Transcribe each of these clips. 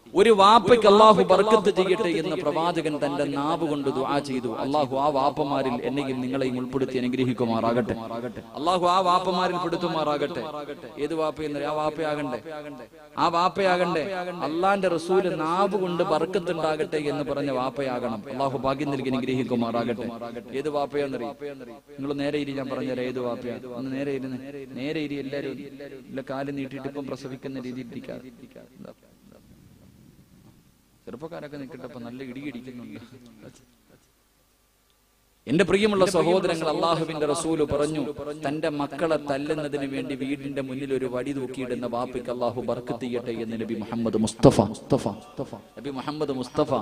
ഒരു വാപ്പയ്ക്ക് അള്ളാഹു ബർക്കത്ത് ചെയ്യട്ടെ എന്ന് പ്രവാചകൻ തന്റെ നാവ് കൊണ്ട് ദുആ ചെയ്തു അള്ളാഹു ആ വാപ്പമാരിൽ എന്നെയും നിങ്ങളെയും ഉൾപ്പെടുത്തി അനുഗ്രഹിക്കുമാറാകട്ടെ അള്ളാഹു ആ വാപ്പമാരിൽ പെടുത്തുമാറാകട്ടെ ഏത് വാപ്പയെന്ന് ആ വാപ്പയാകണ്ടേ ആ വാപ്പയാകണ്ടേ അള്ളാന്റെ റസൂല് നാവ് കൊണ്ട് ബർക്കത്ത് ഉണ്ടാകട്ടെ എന്ന് പറഞ്ഞ വാപ്പയാകണം അള്ളാഹു ഭാഗ്യം നൽകി അനുഗ്രഹിക്കുമാറാകട്ടെ ഏത് വാപ്പയാന്നറിയും നിങ്ങൾ നേരെ ഇരി ഞാൻ പറഞ്ഞുതരാം ഏത് വാപ്പയാ ഒന്ന് നേരെ ഇരുന്ന് നേരെ ഇരി എല്ലാരും ഇല്ല കാല് നീട്ടിയിട്ട് ഇപ്പം പ്രസവിക്കുന്ന രീതിയിൽ ഇരിക്കാതെ ഇതാ. ചെറുപ്പക്കാരൊക്കെ നിൽക്കട്ടെ അപ്പൊ നല്ല ഇടി ഇടിക്കുന്നുണ്ട് എന്റെ പ്രിയമുള്ള സഹോദരങ്ങൾ അള്ളാഹുവിന്റെ റസൂല് പറഞ്ഞു തന്റെ മക്കളെ തല്ലുന്നതിന് വേണ്ടി വീടിന്റെ മുന്നിൽ ഒരു വടി തൂക്കിയിടുന്ന വാപ്പിക്ക് അള്ളാഹു ബർക്കത്ത് ചെയ്യട്ടെ എന്ന് നബി മുഹമ്മദ് മുസ്തഫ മുസ്തഫ നബി മുഹമ്മദ് മുസ്തഫ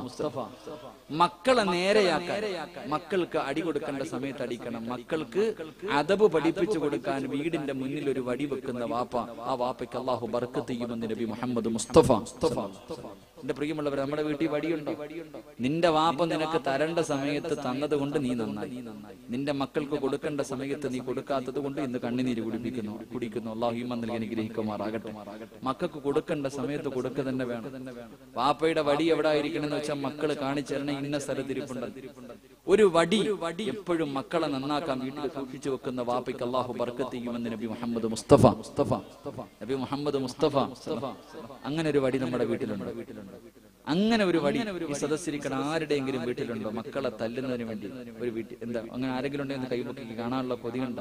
മക്കളെ നേരെയാക്കാൻ മക്കൾക്ക് അടി കൊടുക്കേണ്ട സമയത്ത് അടിക്കണം മക്കൾക്ക് അതബ് പഠിപ്പിച്ചു കൊടുക്കാൻ വീടിന്റെ മുന്നിൽ ഒരു വടി വെക്കുന്ന വാപ്പ ആ വാപ്പയ്ക്ക് അള്ളാഹു ബർക്കത്ത് ചെയ്യുമെന്ന് നബി മുഹമ്മദ് മുസ്തഫ മുസ്തഫ എന്റെ പ്രിയമുള്ളവർ നമ്മുടെ വീട്ടിൽ വടിയുണ്ടോ നിന്റെ വാപ്പ നിനക്ക് തരേണ്ട സമയത്ത് തന്നത് കൊണ്ട് നീ നന്നായി നിന്റെ മക്കൾക്ക് കൊടുക്കേണ്ട സമയത്ത് നീ കൊടുക്കാത്തത് കൊണ്ട് ഇന്ന് കണ്ണുനീര് കുടിപ്പിക്കുന്നു കുടിക്കുന്നു അള്ളാഹു ഈമാൻ നൽകി അനുഗ്രഹിക്കുമാറാകട്ടെ മക്കൾക്ക് കൊടുക്കേണ്ട സമയത്ത് കൊടുക്കുക തന്നെ വേണം വാപ്പയുടെ വടി എവിടെ ആയിരിക്കണമെന്ന് വെച്ചാൽ മക്കള് കാണിച്ചേരണ ഇന്ന സ്ഥലത്തിരിപ്പുണ്ട് ഒരു വടി എപ്പോഴും മക്കളെ നന്നാക്കാൻ വീട്ടിൽ സൂക്ഷിച്ചു വെക്കുന്ന വാപ്പയ്ക്ക് അള്ളാഹു ബർക്കത്ത് ചെയ്യുമെന്ന് നബി മുഹമ്മദ് മുസ്തഫ മുസ്തഫ നബി മുഹമ്മദ് മുസ്തഫ അങ്ങനെ ഒരു വടി നമ്മുടെ വീട്ടിലുണ്ട് അങ്ങനെ ഒരു വടി ഈ സദസ്സിരിക്കണ ആരുടെയെങ്കിലും വീട്ടിലുണ്ടോ മക്കളെ തല്ലുന്നതിന് വേണ്ടി ഒരു വീട്ടിൽ എന്താ അങ്ങനെ ആരെങ്കിലും ഉണ്ടെന്ന് കൈമുക്കി കാണാനുള്ള കൊതിയുണ്ടോ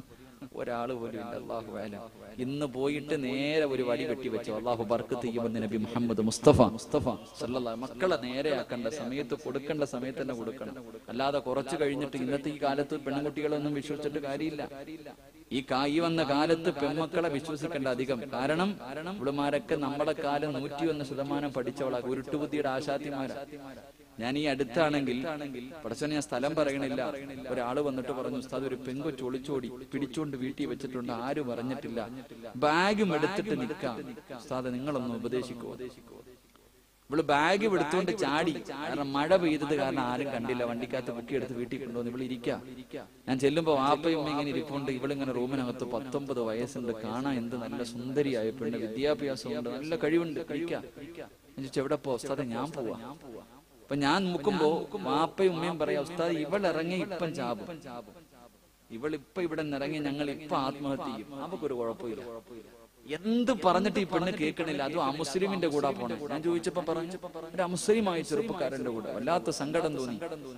ഒരാള് പോലും ഇല്ല അള്ളാഹു വേല ഇന്ന് പോയിട്ട് നേരെ ഒരു വടി വെട്ടി വെച്ചു അള്ളാഹു ബർക്കത്ത് ചെയ്യുമെന്ന് നബി മുഹമ്മദ് മുസ്തഫ മുസ്തഫ സല്ലല്ലാഹു മക്കളെ നേരെയാക്കേണ്ട സമയത്ത് കൊടുക്കേണ്ട സമയത്ത് തന്നെ കൊടുക്കണം അല്ലാതെ കുറച്ച് കഴിഞ്ഞിട്ട് ഇന്നത്തെ ഈ കാലത്ത് പെൺകുട്ടികളൊന്നും വിശ്വസിച്ചിട്ട് കാര്യമില്ല ഈ കാ ഈ വന്ന കാലത്ത് പെൺമക്കളെ വിശ്വസിക്കേണ്ട അധികം കാരണം ഇവിടുമാരൊക്കെ നമ്മുടെ കാലം നൂറ്റി ഒന്ന് ശതമാനം പഠിച്ചവളാ ഉരുട്ടുബുദ്ധിയുടെ ആശാത്തിമാരാ ഞാൻ ഈ അടുത്താണെങ്കിൽ പടച്ചോനെ ഞാൻ സ്ഥലം പറയണില്ല ഒരാള് വന്നിട്ട് പറഞ്ഞു ഉസ്താദ് ഒരു പെങ്കൊച്ച് ഒളിച്ചോടി പിടിച്ചോണ്ട് വീട്ടിൽ വെച്ചിട്ടുണ്ട് ആരും പറഞ്ഞിട്ടില്ല ബാഗും എടുത്തിട്ട് നിൽക്കാം ഉസ്താദ് നിങ്ങളൊന്ന് ഉപദേശിക്കുമോ ഇവള് ബാഗ് എടുത്തുകൊണ്ട് ചാടി കാരണം മഴ പെയ്തത് കാരണം ആരും കണ്ടില്ല വണ്ടിക്കകത്ത് ബുക്കി എടുത്ത് വീട്ടിൽ കൊണ്ടുവന്ന് ഇവള് ഇരിക്ക ഞാൻ ചെല്ലുമ്പോ വാപ്പയും ഇങ്ങനെ ഇരിപ്പുണ്ട് ഇവളിങ്ങനെ റൂമിനകത്ത് പത്തൊമ്പത് വയസ്സുണ്ട് കാണാൻ എന്ത് നല്ല സുന്ദരിയായ പെണ്ണ് വിദ്യാഭ്യാസമുണ്ട് നല്ല കഴിവുണ്ട് കഴിക്കാം ഞാൻ ചോദിച്ചു എവിടെ പോ ഉസ്താദെ ഞാൻ പോവാ അപ്പൊ ഞാൻ നോക്കുമ്പോ വാപ്പയും ഉമ്മയും പറയാം ഉസ്താദ് ഇവൾ ഇറങ്ങി ഇപ്പം ചാപും ഇവൾ ഇപ്പൊ ഇവിടെ ഇറങ്ങി ഞങ്ങൾ ഇപ്പൊ ആത്മഹത്യ ചെയ്യും നമുക്കൊരു കുഴപ്പമില്ല എന്ത് പറഞ്ഞിട്ട് ഈ പെണ്ണ് കേൾക്കണില്ല അതും ആ മുസ്ലിമിന്റെ കൂടെ പോണേ ഞാൻ ചോദിച്ചപ്പോ പറഞ്ഞു ഒരു അമുസ്ലിമായ ചെറുപ്പക്കാരന്റെ കൂടെ വല്ലാത്ത സങ്കടം തോന്നി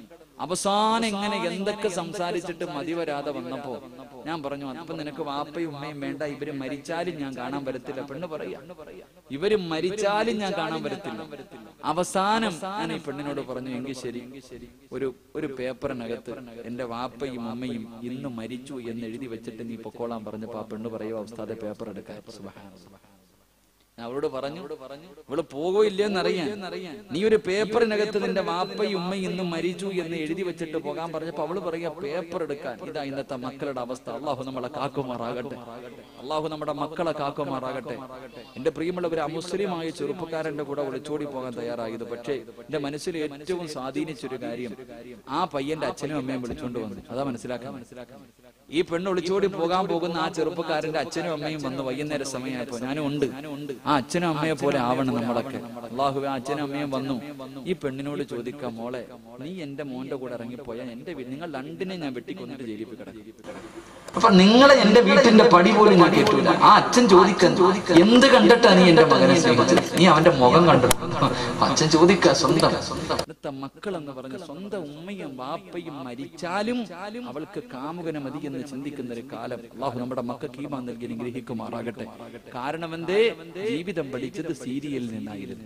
അവസാനം ഇങ്ങനെ എന്തൊക്കെ സംസാരിച്ചിട്ട് മതി വരാതെ വന്നപ്പോ ഞാൻ പറഞ്ഞു അപ്പൊ നിനക്ക് വാപ്പയും ഉമ്മയും വേണ്ട ഇവര് മരിച്ചാലും ഞാൻ കാണാൻ വരത്തില്ല പെണ്ണ് പറയാ ഇവര് മരിച്ചാലും ഞാൻ കാണാൻ വരത്തില്ല അവസാനം ഞാൻ ഈ പെണ്ണിനോട് പറഞ്ഞു എങ്കിൽ ശരി ഒരു ഒരു പേപ്പറിനകത്ത് എന്റെ വാപ്പയും അമ്മയും ഇന്ന് മരിച്ചു എന്ന് എഴുതി വെച്ചിട്ട് നീ പൊക്കോളാൻ പറഞ്ഞപ്പോ ആ പെണ്ണ് പറയുക അവസ്ഥാതെ പേപ്പർ എടുക്കാൻ സുബ്ഹാനല്ലാഹ്. ഞാൻ അവളോട് പറഞ്ഞു ഇവള് പോകില്ലെന്നറിയാൻ നീ ഒരു പേപ്പറിനകത്ത് നിന്റെ വാപ്പയും ഉമ്മയും ഇന്ന് മരിച്ചു എന്ന് എഴുതി വെച്ചിട്ട് പോകാൻ പറഞ്ഞപ്പോ അവള് പറയാ പേപ്പർ എടുക്കാൻ ഇതാ ഇന്നത്തെ മക്കളുടെ അവസ്ഥ അള്ളാഹു നമ്മളെ കാക്കുമാറാകട്ടെ അള്ളാഹു നമ്മുടെ മക്കളെ കാക്കുമാറാകട്ടെ എന്റെ പ്രിയമുള്ളവർ അമുസ്ലിമായ ചെറുപ്പക്കാരന്റെ കൂടെ ഒളിച്ചോടി പോകാൻ തയ്യാറായത് പക്ഷേ എന്റെ മനസ്സിൽ ഏറ്റവും സ്വാധീനിച്ചൊരു കാര്യം ആ പയ്യന്റെ അച്ഛനും അമ്മയും വിളിച്ചോണ്ട് വന്നു അതാ മനസ്സിലാക്കാൻ മനസ്സിലാക്കാൻ ഈ പെണ്ണ് ഒളിച്ചോടി പോകാൻ പോകുന്ന ആ ചെറുപ്പക്കാരന്റെ അച്ഛനും അമ്മയും വന്ന് വൈകുന്നേര സമയമായപ്പോ ഞാനും ഉണ്ട് ആ അച്ഛനും അമ്മയെ പോലെ ആവണം നമ്മളൊക്കെ അള്ളാഹു ആ അച്ഛനും അമ്മയും വന്നു ഈ പെണ്ണിനോട് ചോദിക്കാം മോളെ നീ എന്റെ മോന്റെ കൂടെ ഇറങ്ങിപ്പോയാൽ എന്റെ വീട് നിങ്ങൾ രണ്ടിനെ ഞാൻ വെട്ടിക്കൊന്നിട്ട് ജയിലിപ്പിക്കണം അപ്പൊ നിങ്ങളെ എന്റെ വീട്ടിന്റെ പടി പോലും ഞാൻ കേട്ടൂല ആ അച്ഛൻ ചോദിക്കാൻ എന്ത് കണ്ടിട്ടാ നീ എന്റെ മകനെ സ്നേഹിച്ചത് നീ അവന്റെ മുഖം കണ്ടു അച്ഛൻ ചോദിക്ക സ്വന്തം ഇന്നത്തെ മക്കൾ എന്ന് പറഞ്ഞ സ്വന്തം ഉമ്മയും വാപ്പയും മരിച്ചാലും അവൾക്ക് കാമുകനെ മതി എന്ന് ചിന്തിക്കുന്ന ഒരു കാലം അള്ളാഹു നമ്മുടെ മക്കൾക്ക് ഈമാൻ നൽകി അനുഗ്രഹിക്കുമാറാകട്ടെ കാരണം എന്തേ ജീവിതം പഠിച്ചത് സീരിയലിൽ നിന്നായിരുന്നു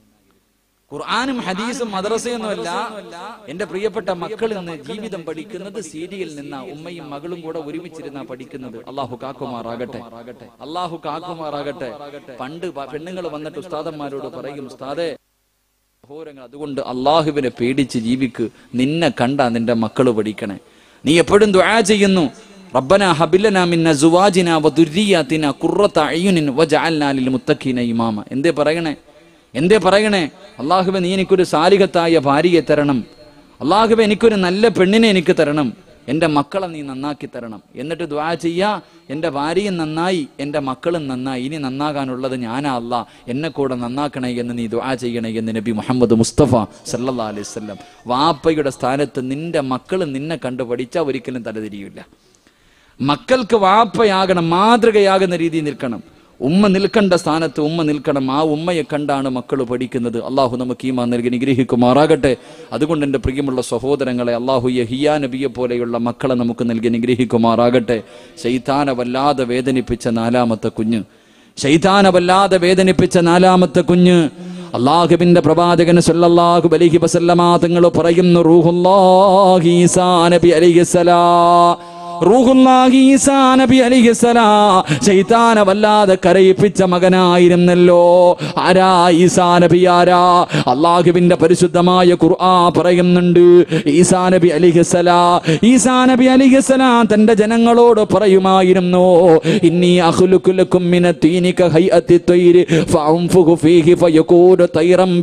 ഖുർആാനും ഹദീസും മദ്രസയൊന്നുമല്ല എന്റെ പ്രിയപ്പെട്ട മക്കൾ ഇന്ന് ജീവിതം പഠിക്കുന്നത് സീരിയലിൽ നിന്ന ഉമ്മയും മകളും കൂടെ ഒരുമിച്ചിരുന്ന പഠിക്കുന്നത് അള്ളാഹു കാക്കുമാറാകട്ടെ അള്ളാഹു കാക്കുമാറാകട്ടെ പണ്ട് പെണ്ണുങ്ങൾ വന്നിട്ട് ഉസ്താദന്മാരോട് പറയും ഉസ്താദെ സഹോദരങ്ങൾ അതുകൊണ്ട് അള്ളാഹുവിനെ പേടിച്ച് ജീവിക്ക് നിന്നെ കണ്ടാ നിന്റെ മക്കള് പഠിക്കണേ നീ എപ്പോഴും ദുആ ചെയ്യുന്നു റബ്ബന ഹബിലന മിന്ന സുവാജിന വദുരിയാതിന ഖുർറത അയ്യുനിൻ വജഅൽനാ ലിൽ മുത്തഖീന ഇമാമ എന്തേ പറയണേ എന്തേ പറയണേ അള്ളാഹുവെ നീ എനിക്കൊരു സാലികത്തായ ഭാര്യയെ തരണം അള്ളാഹുവെ എനിക്കൊരു നല്ല പെണ്ണിനെ എനിക്ക് തരണം എൻ്റെ മക്കളെ നീ നന്നാക്കി തരണം എന്നിട്ട് ദ്വാ ചെയ്യാ എൻ്റെ ഭാര്യയും നന്നായി എൻ്റെ മക്കളും നന്നായി ഇനി നന്നാകാനുള്ളത് ഞാനാ അല്ല എന്നെ കൂടെ നന്നാക്കണേ എന്ന് നീ ദ്വാ ചെയ്യണേ എന്ന് നബി മുഹമ്മദ് മുസ്തഫ സല്ലല്ലാ അലൈഹി വസല്ലം വാപ്പയുടെ സ്ഥാനത്ത് നിന്റെ മക്കൾ നിന്നെ കണ്ടു പഠിച്ചാൽ ഒരിക്കലും തലതിരിയില്ല മക്കൾക്ക് വാപ്പയാകണം മാതൃകയാകുന്ന രീതിയിൽ നിൽക്കണം ഉമ്മ നിൽക്കേണ്ട സ്ഥാനത്ത് ഉമ്മ നിൽക്കണം ആ ഉമ്മയെ കണ്ടാണ് മക്കൾ പഠിക്കുന്നത് അള്ളാഹു നമുക്ക് ഈമാ നൽകി നിഗ്രഹിക്കുമാറാകട്ടെ അതുകൊണ്ട് എൻ്റെ പ്രിയമുള്ള സഹോദരങ്ങളെ അള്ളാഹു യഹിയാ നബിയെ പോലെയുള്ള മക്കളെ നമുക്ക് നൽകി നിഗ്രഹിക്കുമാറാകട്ടെ ശൈത്താനെ വല്ലാതെ വേദനിപ്പിച്ച നാലാമത്തെ കുഞ്ഞ് ശൈത്താനെ വല്ലാതെ വേദനിപ്പിച്ച നാലാമത്തെ കുഞ്ഞ് അള്ളാഹുബിന്റെ പ്രവാചകൻ സല്ലല്ലാഹു അലൈഹി വസല്ലമ തങ്ങൾ പറയുന്നു റൂഹുല്ലാഹി ഈസാ നബി അലൈഹിസ്സലാ റൂഹുല്ലാഹി ഈസാ നബി അലൈഹിസ്സലാ ശൈത്താനെ വല്ലാതെ കരയിപ്പിച്ച മകനായിരുന്നല്ലോ ആരാ ഈസാ നബി ആരാ അള്ളാഹുവിന്റെ പരിശുദ്ധമായ ഖുർആ പറയുന്നുണ്ട് ഈസാ നബി അലിഹിസലാ ഈസാ നബി അലിഹിസലാ തന്റെ ജനങ്ങളോട് പറയുമായിരുന്നു ഇന്നി അഖ്ലുഖുലക്കും മിന തീനിക ഹൈഅത്തി തൈരി ഫഅൻഫുഖു ഫീഹി ഫയകൂനു തൈറം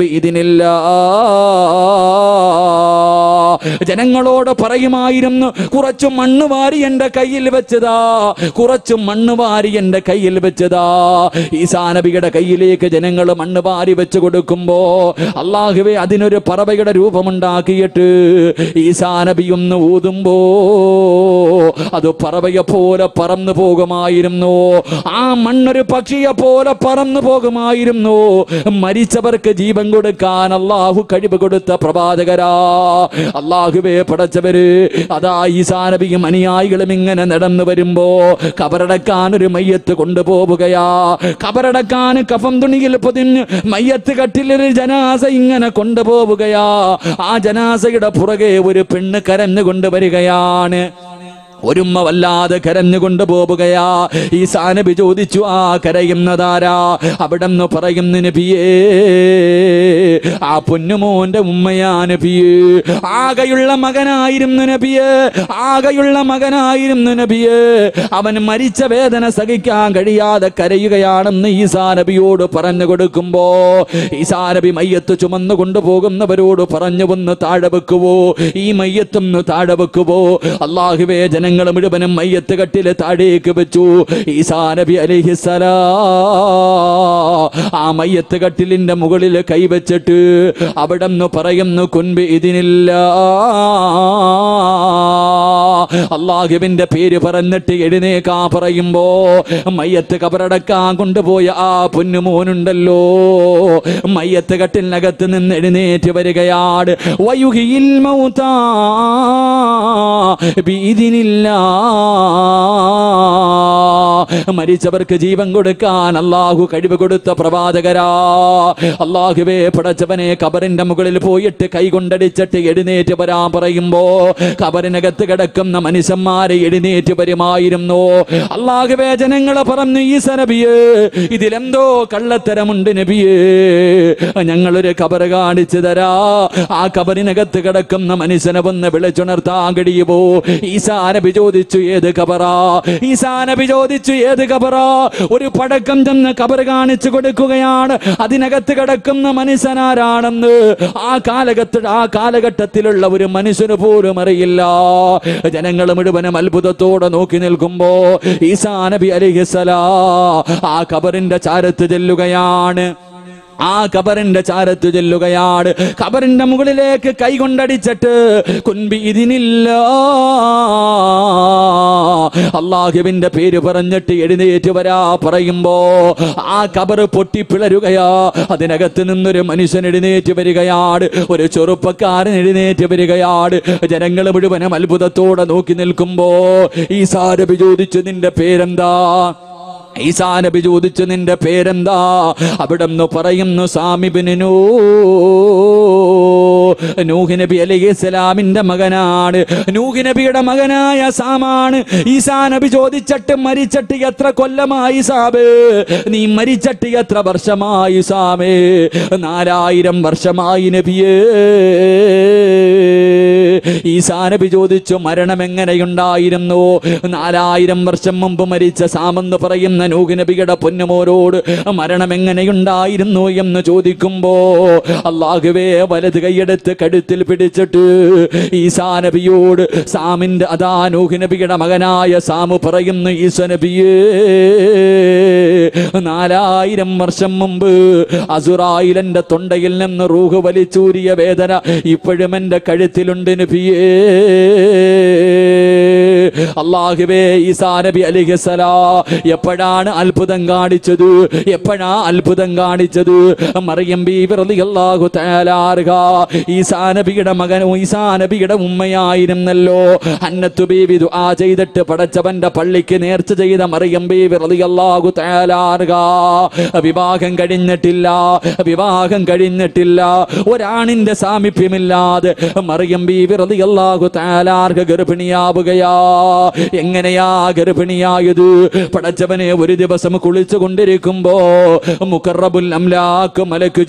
ബിഇദ്നില്ലാ ജനങ്ങളോട് പറയുമായിരുന്നു കുറച്ചു മണ്ണ് വാരി എന്റെ കയ്യിൽ വെച്ചതാ കുറച്ചു മണ്ണ് വാരി എന്റെ കയ്യിൽ വെച്ചതാ ഈസാ നബിയുടെ കയ്യിലേക്ക് ജനങ്ങൾ മണ്ണ് വാരി വെച്ച് കൊടുക്കുമ്പോ അള്ളാഹുവെ അതിനൊരു പറവയുടെ രൂപമുണ്ടാക്കിയിട്ട് ഈസാ നബി ഒന്ന് ഊതുമ്പോ അത് പറവയെ പോലെ പറന്നു പോകുമായിരുന്നു ആ മണ്ണൊരു പക്ഷിയെ പോലെ പറന്നു പോകുമായിരുന്നു മരിച്ചവർക്ക് ജീവൻ കൊടുക്കാൻ അള്ളാഹു കഴിവ് കൊടുത്ത പ്രവാചകരാ അള്ളാഹുവേ പടച്ചവര് അതാ ഈസാ നബിയും അനുയായികളും ഇങ്ങനെ നടന്നു വരുമ്പോ കബറടക്കാൻ ഒരു മയ്യത്ത് കൊണ്ടുപോവുകയാ കബറടക്കാൻ കഫം തുണിയിൽ പൊതിഞ്ഞ് മയ്യത്ത് കട്ടിലൊരു ജനാസ ഇങ്ങനെ കൊണ്ടുപോവുകയാ ആ ജനാസയുടെ പുറകെ ഒരു പെണ്ണ് കരഞ്ഞു കൊണ്ടുവരികയാണ് ഒരുമ്മ വല്ലാതെ കരഞ്ഞുകൊണ്ട് പോവുകയാ ഈ സാനബി ചോദിച്ചു ആ കരയുന്നതാരാ അവിടെ നിന്ന് പറയുന്ന നബിയേ ആ പൊന്നുമോന്റെ ഉമ്മയാ നബിയേ ആകെയുള്ള മകനായിരുന്നു നബിയേ ആകെയുള്ള മകനായിരുന്നു നബിയേ അവൻ മരിച്ച വേദന സഹിക്കാൻ കഴിയാതെ കരയുകയാണെന്ന് ഈസാ നബിയോട് പറഞ്ഞു കൊടുക്കുമ്പോ ഈസാ നബി മയ്യത്ത് ചുമന്നു കൊണ്ടുപോകുന്നവരോട് പറഞ്ഞു ഒന്ന് താഴെ വെക്കുവോ ഈ മയ്യത്തൊന്ന് താഴെ വെക്കുവോ അള്ളാഹുവേ ജനങ്ങൾ മുഴുവനും മയ്യത്ത് കട്ടില് താഴേക്ക് വെച്ചു ഈസാ നബി അലിഹിസലാ ആ മയ്യത്ത് കട്ടിലിന്റെ മുകളിൽ കൈവച്ചിട്ട് അവിടെ നിന്ന് പറയുന്നു കുൻപ് ഇതിനില്ല അള്ളാഹുവിന്റെ പേര് പറഞ്ഞിട്ട് എഴുന്നേക്കാ പറയുമ്പോ മയ്യത്ത് കബറടക്കാൻ കൊണ്ടുപോയ ആ പൊന്നുമോനുണ്ടല്ലോ മയ്യത്ത് കട്ടിലിനകത്ത് നിന്ന് എഴുന്നേറ്റ് വരികയാണ് വയുഹിയിൽ മൗതാ ബിഇദ്നില്ലാ. മരിച്ചവർക്ക് ജീവൻ കൊടുക്കാൻ അള്ളാഹു കഴിവ് കൊടുത്ത പ്രവാചകരാ അള്ളാഹുവേ പടച്ചവനെ കബറിന്റെ മുകളിൽ പോയിട്ട് കൈകൊണ്ടടിച്ചിട്ട് എഴുന്നേറ്റ് വരാൻ പറയുമ്പോ കബറിനകത്ത് കിടക്കുന്ന മനുഷ്യന്മാരെ എഴുന്നേറ്റ് വരുമായിരുന്നു അള്ളാഹുവേ ജനങ്ങളെ പറഞ്ഞു ഈ സനബിയേ ഇതിലെന്തോ കള്ളത്തരമുണ്ട് നബിയേ ഞങ്ങളൊരു കബറ് കാണിച്ചു തരാ ആ കബറിനകത്ത് കിടക്കുന്ന മനുഷ്യനെ ഒന്ന് വിളിച്ചുണർത്താൻ കഴിയുമോ ഈസാ നബി ചോദിച്ചു ഏത് കബറാ ഈസാ നബി ചോദിച്ചു ഏത് കബറാ ഒരു പടക്കം ചെന്ന് കബർ കാണിച്ചു കൊടുക്കുകയാണ് അതിനകത്ത് കിടക്കുന്ന മനുഷ്യനാരാണെന്ന് ആ കാലഘട്ട ആ കാലഘട്ടത്തിലുള്ള ഒരു മനുഷ്യന് പോലും അറിയില്ല ജനങ്ങൾ മുഴുവനും അത്ഭുതത്തോടെ നോക്കി നിൽക്കുമ്പോ ഈസാ നബി അലിഹിസലാ ആ കബറിന്റെ ചാരത്ത് ചെല്ലുകയാണ് ആ കബറിന്റെ ചാരത്ത് ചെല്ലുകയാണ് കബറിന്റെ മുകളിലേക്ക് കൈകൊണ്ടടിച്ചിട്ട് കുൻബി ഇതിനില്ല അള്ളാഹുവിന്റെ പേര് പറഞ്ഞിട്ട് എഴുന്നേറ്റ് വരാ പറയുമ്പോ ആ കബറ് പൊട്ടിപ്പിളരുകയാ അതിനകത്ത് നിന്നൊരു മനുഷ്യൻ എഴുന്നേറ്റ് വരികയാണ് ഒരു ചെറുപ്പക്കാരൻ എഴുന്നേറ്റ് വരികയാണ് ജനങ്ങൾ മുഴുവനും അത്ഭുതത്തോടെ നോക്കി നിൽക്കുമ്പോ ഈ സാരഭി ചോദിച്ചു നിന്റെ പേരെന്താ ഈസാ നബി ചോദിച്ചു നിന്റെ പേരെന്താ അവിടെ നിന്ന് പറയുന്നു സാമിബിനു നൂഹ് നബി അലൈഹി സ്വലാമിന്റെ മകനാണ് നൂഹ് നബിയുടെ മകനായ സാമാണ് ഈസാ നബി ചോദിച്ചിട്ട് മരിച്ചിട്ട് എത്ര കൊല്ലമായി സാബ് നീ മരിച്ചിട്ട് എത്ര വർഷമായി സാമേ നാലായിരം വർഷമായി നബിയേ ഈസാ നബി ചോദിച്ചു മരണം എങ്ങനെയുണ്ടായിരുന്നു നാലായിരം വർഷം മുമ്പ് മരിച്ച സാമെന്ന് പറയുന്ന നൂഹ് നബിയുടെ പൊന്നുമോരോട് മരണം എങ്ങനെയുണ്ടായിരുന്നു എന്ന് ചോദിക്കുമ്പോ അള്ളാഹുവേ വലത് കൈയെടുത്ത് എടുത്ത് കഴുത്തിൽ പിടിച്ചിട്ട് ഈസാ നബിയോട് സാമിന്റെ അതാ നൂഹ് നബിയുടെ മകനായ സാമു പറയുന്നു ഈസ നബിയേ നാലായിരം വർഷം മുമ്പ് അസുറായിലെന്റെ തൊണ്ടയിൽ നിന്ന് റൂഹ് വലിച്ചൂരിയ വേദന ഇപ്പോഴും എന്റെ കഴുത്തിലുണ്ട് നബിയേ അള്ളാഹുവേ ഈസാ നബി അലിഹസലാ എപ്പോഴാണ് അത്ഭുതം കാണിച്ചത് എപ്പോഴാ അത്ഭുതം കാണിച്ചത് മറിയം ബീബി റളിയല്ലാഹു തആലാർഹ ഈസാ നബിയുടെ മകനും ഈസാ നബിയുടെ ഉമ്മയായിരുന്നല്ലോ അന്നത്തു ബീബി ദുആ ചെയ്തിട്ട് പടച്ചവന്റെ പള്ളിക്ക് നേർച്ച ചെയ്ത മറിയം ബീബി റളിയല്ലാഹു തആലാർഹ വിവാഹം കഴിഞ്ഞിട്ടില്ല വിവാഹം കഴിഞ്ഞിട്ടില്ല ഒരാണിന്റെ സാമീപ്യമില്ലാതെ മറിയം ബീബി റളിയല്ലാഹു തആലാർഹ ഗർഭിണിയാവുകയാ എങ്ങനെയാ ഗർഭിണിയായത് പടച്ചവനെ ഒരു ദിവസം കുളിച്ചു കൊണ്ടിരിക്കുമ്പോ മുഖറബുൽ അംലാക്ക് മലക്ക്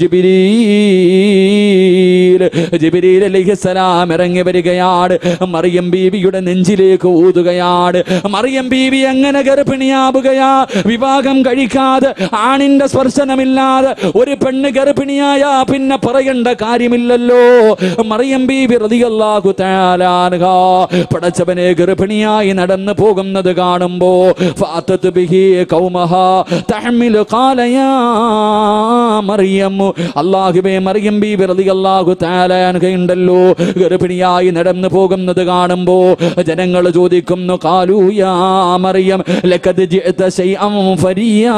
ജിബിരീൽ ജിബിരീൽ അലൈഹിസ്സലാം ഇറങ്ങി വരികയാണ് മറിയം ബീവിയുടെ നെഞ്ചിലേക്ക് ഊതുകയാണ് മറിയം ബീവി എങ്ങനെ ഗർഭിണിയാവുകയാ വിവാഹം കഴിക്കാതെ ആണിന്റെ സ്പർശനമില്ലാതെ ഒരു പെണ്ണ് ഗർഭിണിയായ പിന്നെ പറയേണ്ട കാര്യമില്ലല്ലോ മറിയം ബീവി റളിയല്ലാഹു തആല അൻഹ പടച്ചവനെ ഗർഭിണിയായി നടന്നു പോകുന്നത് കാണുമ്പോ ഫാത്തത് ബിഹി കൗമഹ തഹ്മിലു ഖാല യാ മറിയം അല്ലാഹുവേ മറിയം ബീബി റളിയല്ലാഹു തആല അൻഹ ഉണ്ടല്ലോ ഗർഭിണിയായി നടന്നു പോകുന്നത് കാണുമ്പോ ജനങ്ങൾ ചോദിക്കുന്നു ഖാലു യാ മറിയം ലഖദ് ജിഅത ശൈഅൻ ഫരിയാ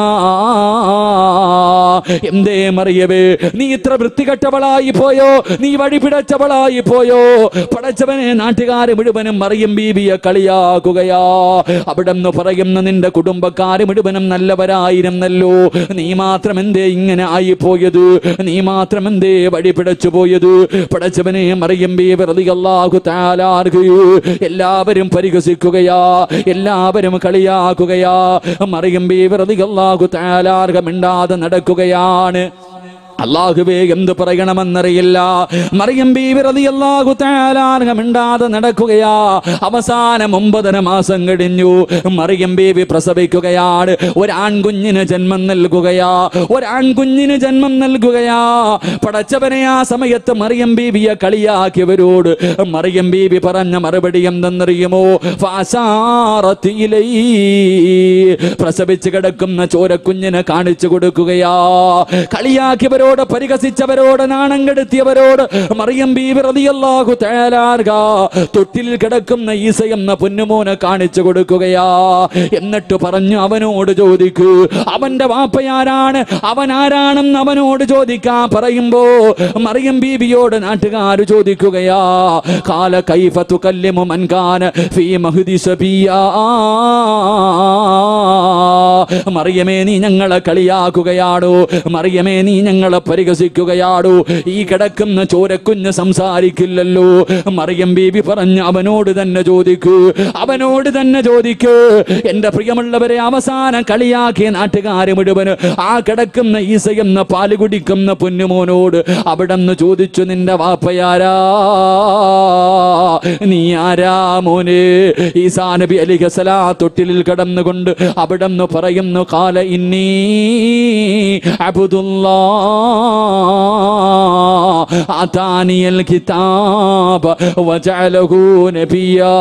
എന്തേ മറിയവേ നീ ഇത്ര വൃത്തികെട്ടവളായി പോയോ നീ വഴി പിടച്ചവളായി പോയോ പടച്ചവനെ നാട്ടുകാര് മുഴുവനും മറിയം ബീബിയെ കളിയാക്കുകയാ അവിടെ നിന്ന് പറയുന്ന നിന്റെ കുടുംബക്കാര് മുഴുവനും നല്ലവരായിരുന്നല്ലോ നീ മാത്രം എന്തേ ഇങ്ങനെ ആയി പോയത് നീ മാത്രം എന്തേ വഴി പിടച്ചു പോയത് പടച്ചവനെ മറിയം ബീബി റളിയല്ലാഹു തആല അൻഹു എല്ലാവരും പരിഹസിക്കുകയാ എല്ലാവരും കളിയാക്കുകയാ മറിയം ബീബി റളിയല്ലാഹു തആല അൻഹ മിണ്ടാതെ നടക്കുകയാണ് അള്ളാഹുവേ എന്ത് പറയണമെന്നറിയില്ല മറിയം ബീവി റളിയല്ലാഹു തആല അൻഹ മിണ്ടാതെ നടക്കുകയാ അവസാനം ഒമ്പതര മാസം കഴിഞ്ഞു മറിയം ബീവി പ്രസവിക്കുകയാണ് ഒരു ആൺകുഞ്ഞിന് ജന്മം നൽകുകയാ ഒരു ആൺകുഞ്ഞിന് ജന്മം നൽകുകയാ പടച്ചവനെ ആ സമയത്ത് മറിയം ബീവിയെ കളിയാക്കിയവരോട് മറിയം ബീവി പറഞ്ഞ മറുപടി എന്തെന്നറിയുമോ ഫാസാറത്ത് ഇലൈ. പ്രസവിച്ച് കിടക്കുന്ന ചോരക്കുഞ്ഞിനെ കാണിച്ചു കൊടുക്കുകയാ കളിയാക്കിയവരോട് പരിഹസിച്ചവരോട് നാണം കെടുത്തിയവരോട് മറിയം ബീവി റളിയല്ലാഹു തആല അൻഹ തൊട്ടിൽ കിടക്കുന്ന ഈസ എന്ന പൊന്നുമോനെ കാണിച്ചു കൊടുക്കുകയാ എന്നിട്ട് പറഞ്ഞു അവനോട് ചോദിക്കൂ അവന്റെ വാപ്പയാരാണ് അവൻ ആരാണെന്ന് അവനോട് ചോദിക്കാൻ പറയുമ്പോ മറിയം ബീബിയോട് നാട്ടുകാർ ചോദിക്കുകയാ കാല കൈഫ തുകല്ലിമു മൻ കാന ഫീ മഹ്ദി സബിയാ മറിയമേ നീ ഞങ്ങളെ കളിയാക്കുകയാടോ മറിയമേ നീ ഞങ്ങളെ പരിഹസിക്കുകയാടോ ഈ കിടക്കുന്ന ചോരക്കുഞ്ഞ് സംസാരിക്കില്ലല്ലോ മറിയം ബീബി പറഞ്ഞ് അവനോട് തന്നെ ചോദിക്കൂ അവനോട് തന്നെ ചോദിക്കൂ എന്റെ പ്രിയമുള്ളവരെ അവസാനം കളിയാക്കിയ നാട്ടുകാര് മുഴുവന് ആ കിടക്കുന്ന ഈസ എന്ന പാല് കുടിക്കുന്ന പൊന്നുമോനോട് അവിടെ നിന്ന് ചോദിച്ചു നിന്റെ വാപ്പയാരാ നീ ആരാ മോനെ ഈസാ നബി അലിഹസലാ തൊട്ടിലിൽ കിടന്നുകൊണ്ട് അവിടെ നിന്ന് പറയുന്നു കാല ഇന്നീ അബുദുല്ലാ ആതാനിയൽ കിതാബ് വജഅലഹു നബിയാ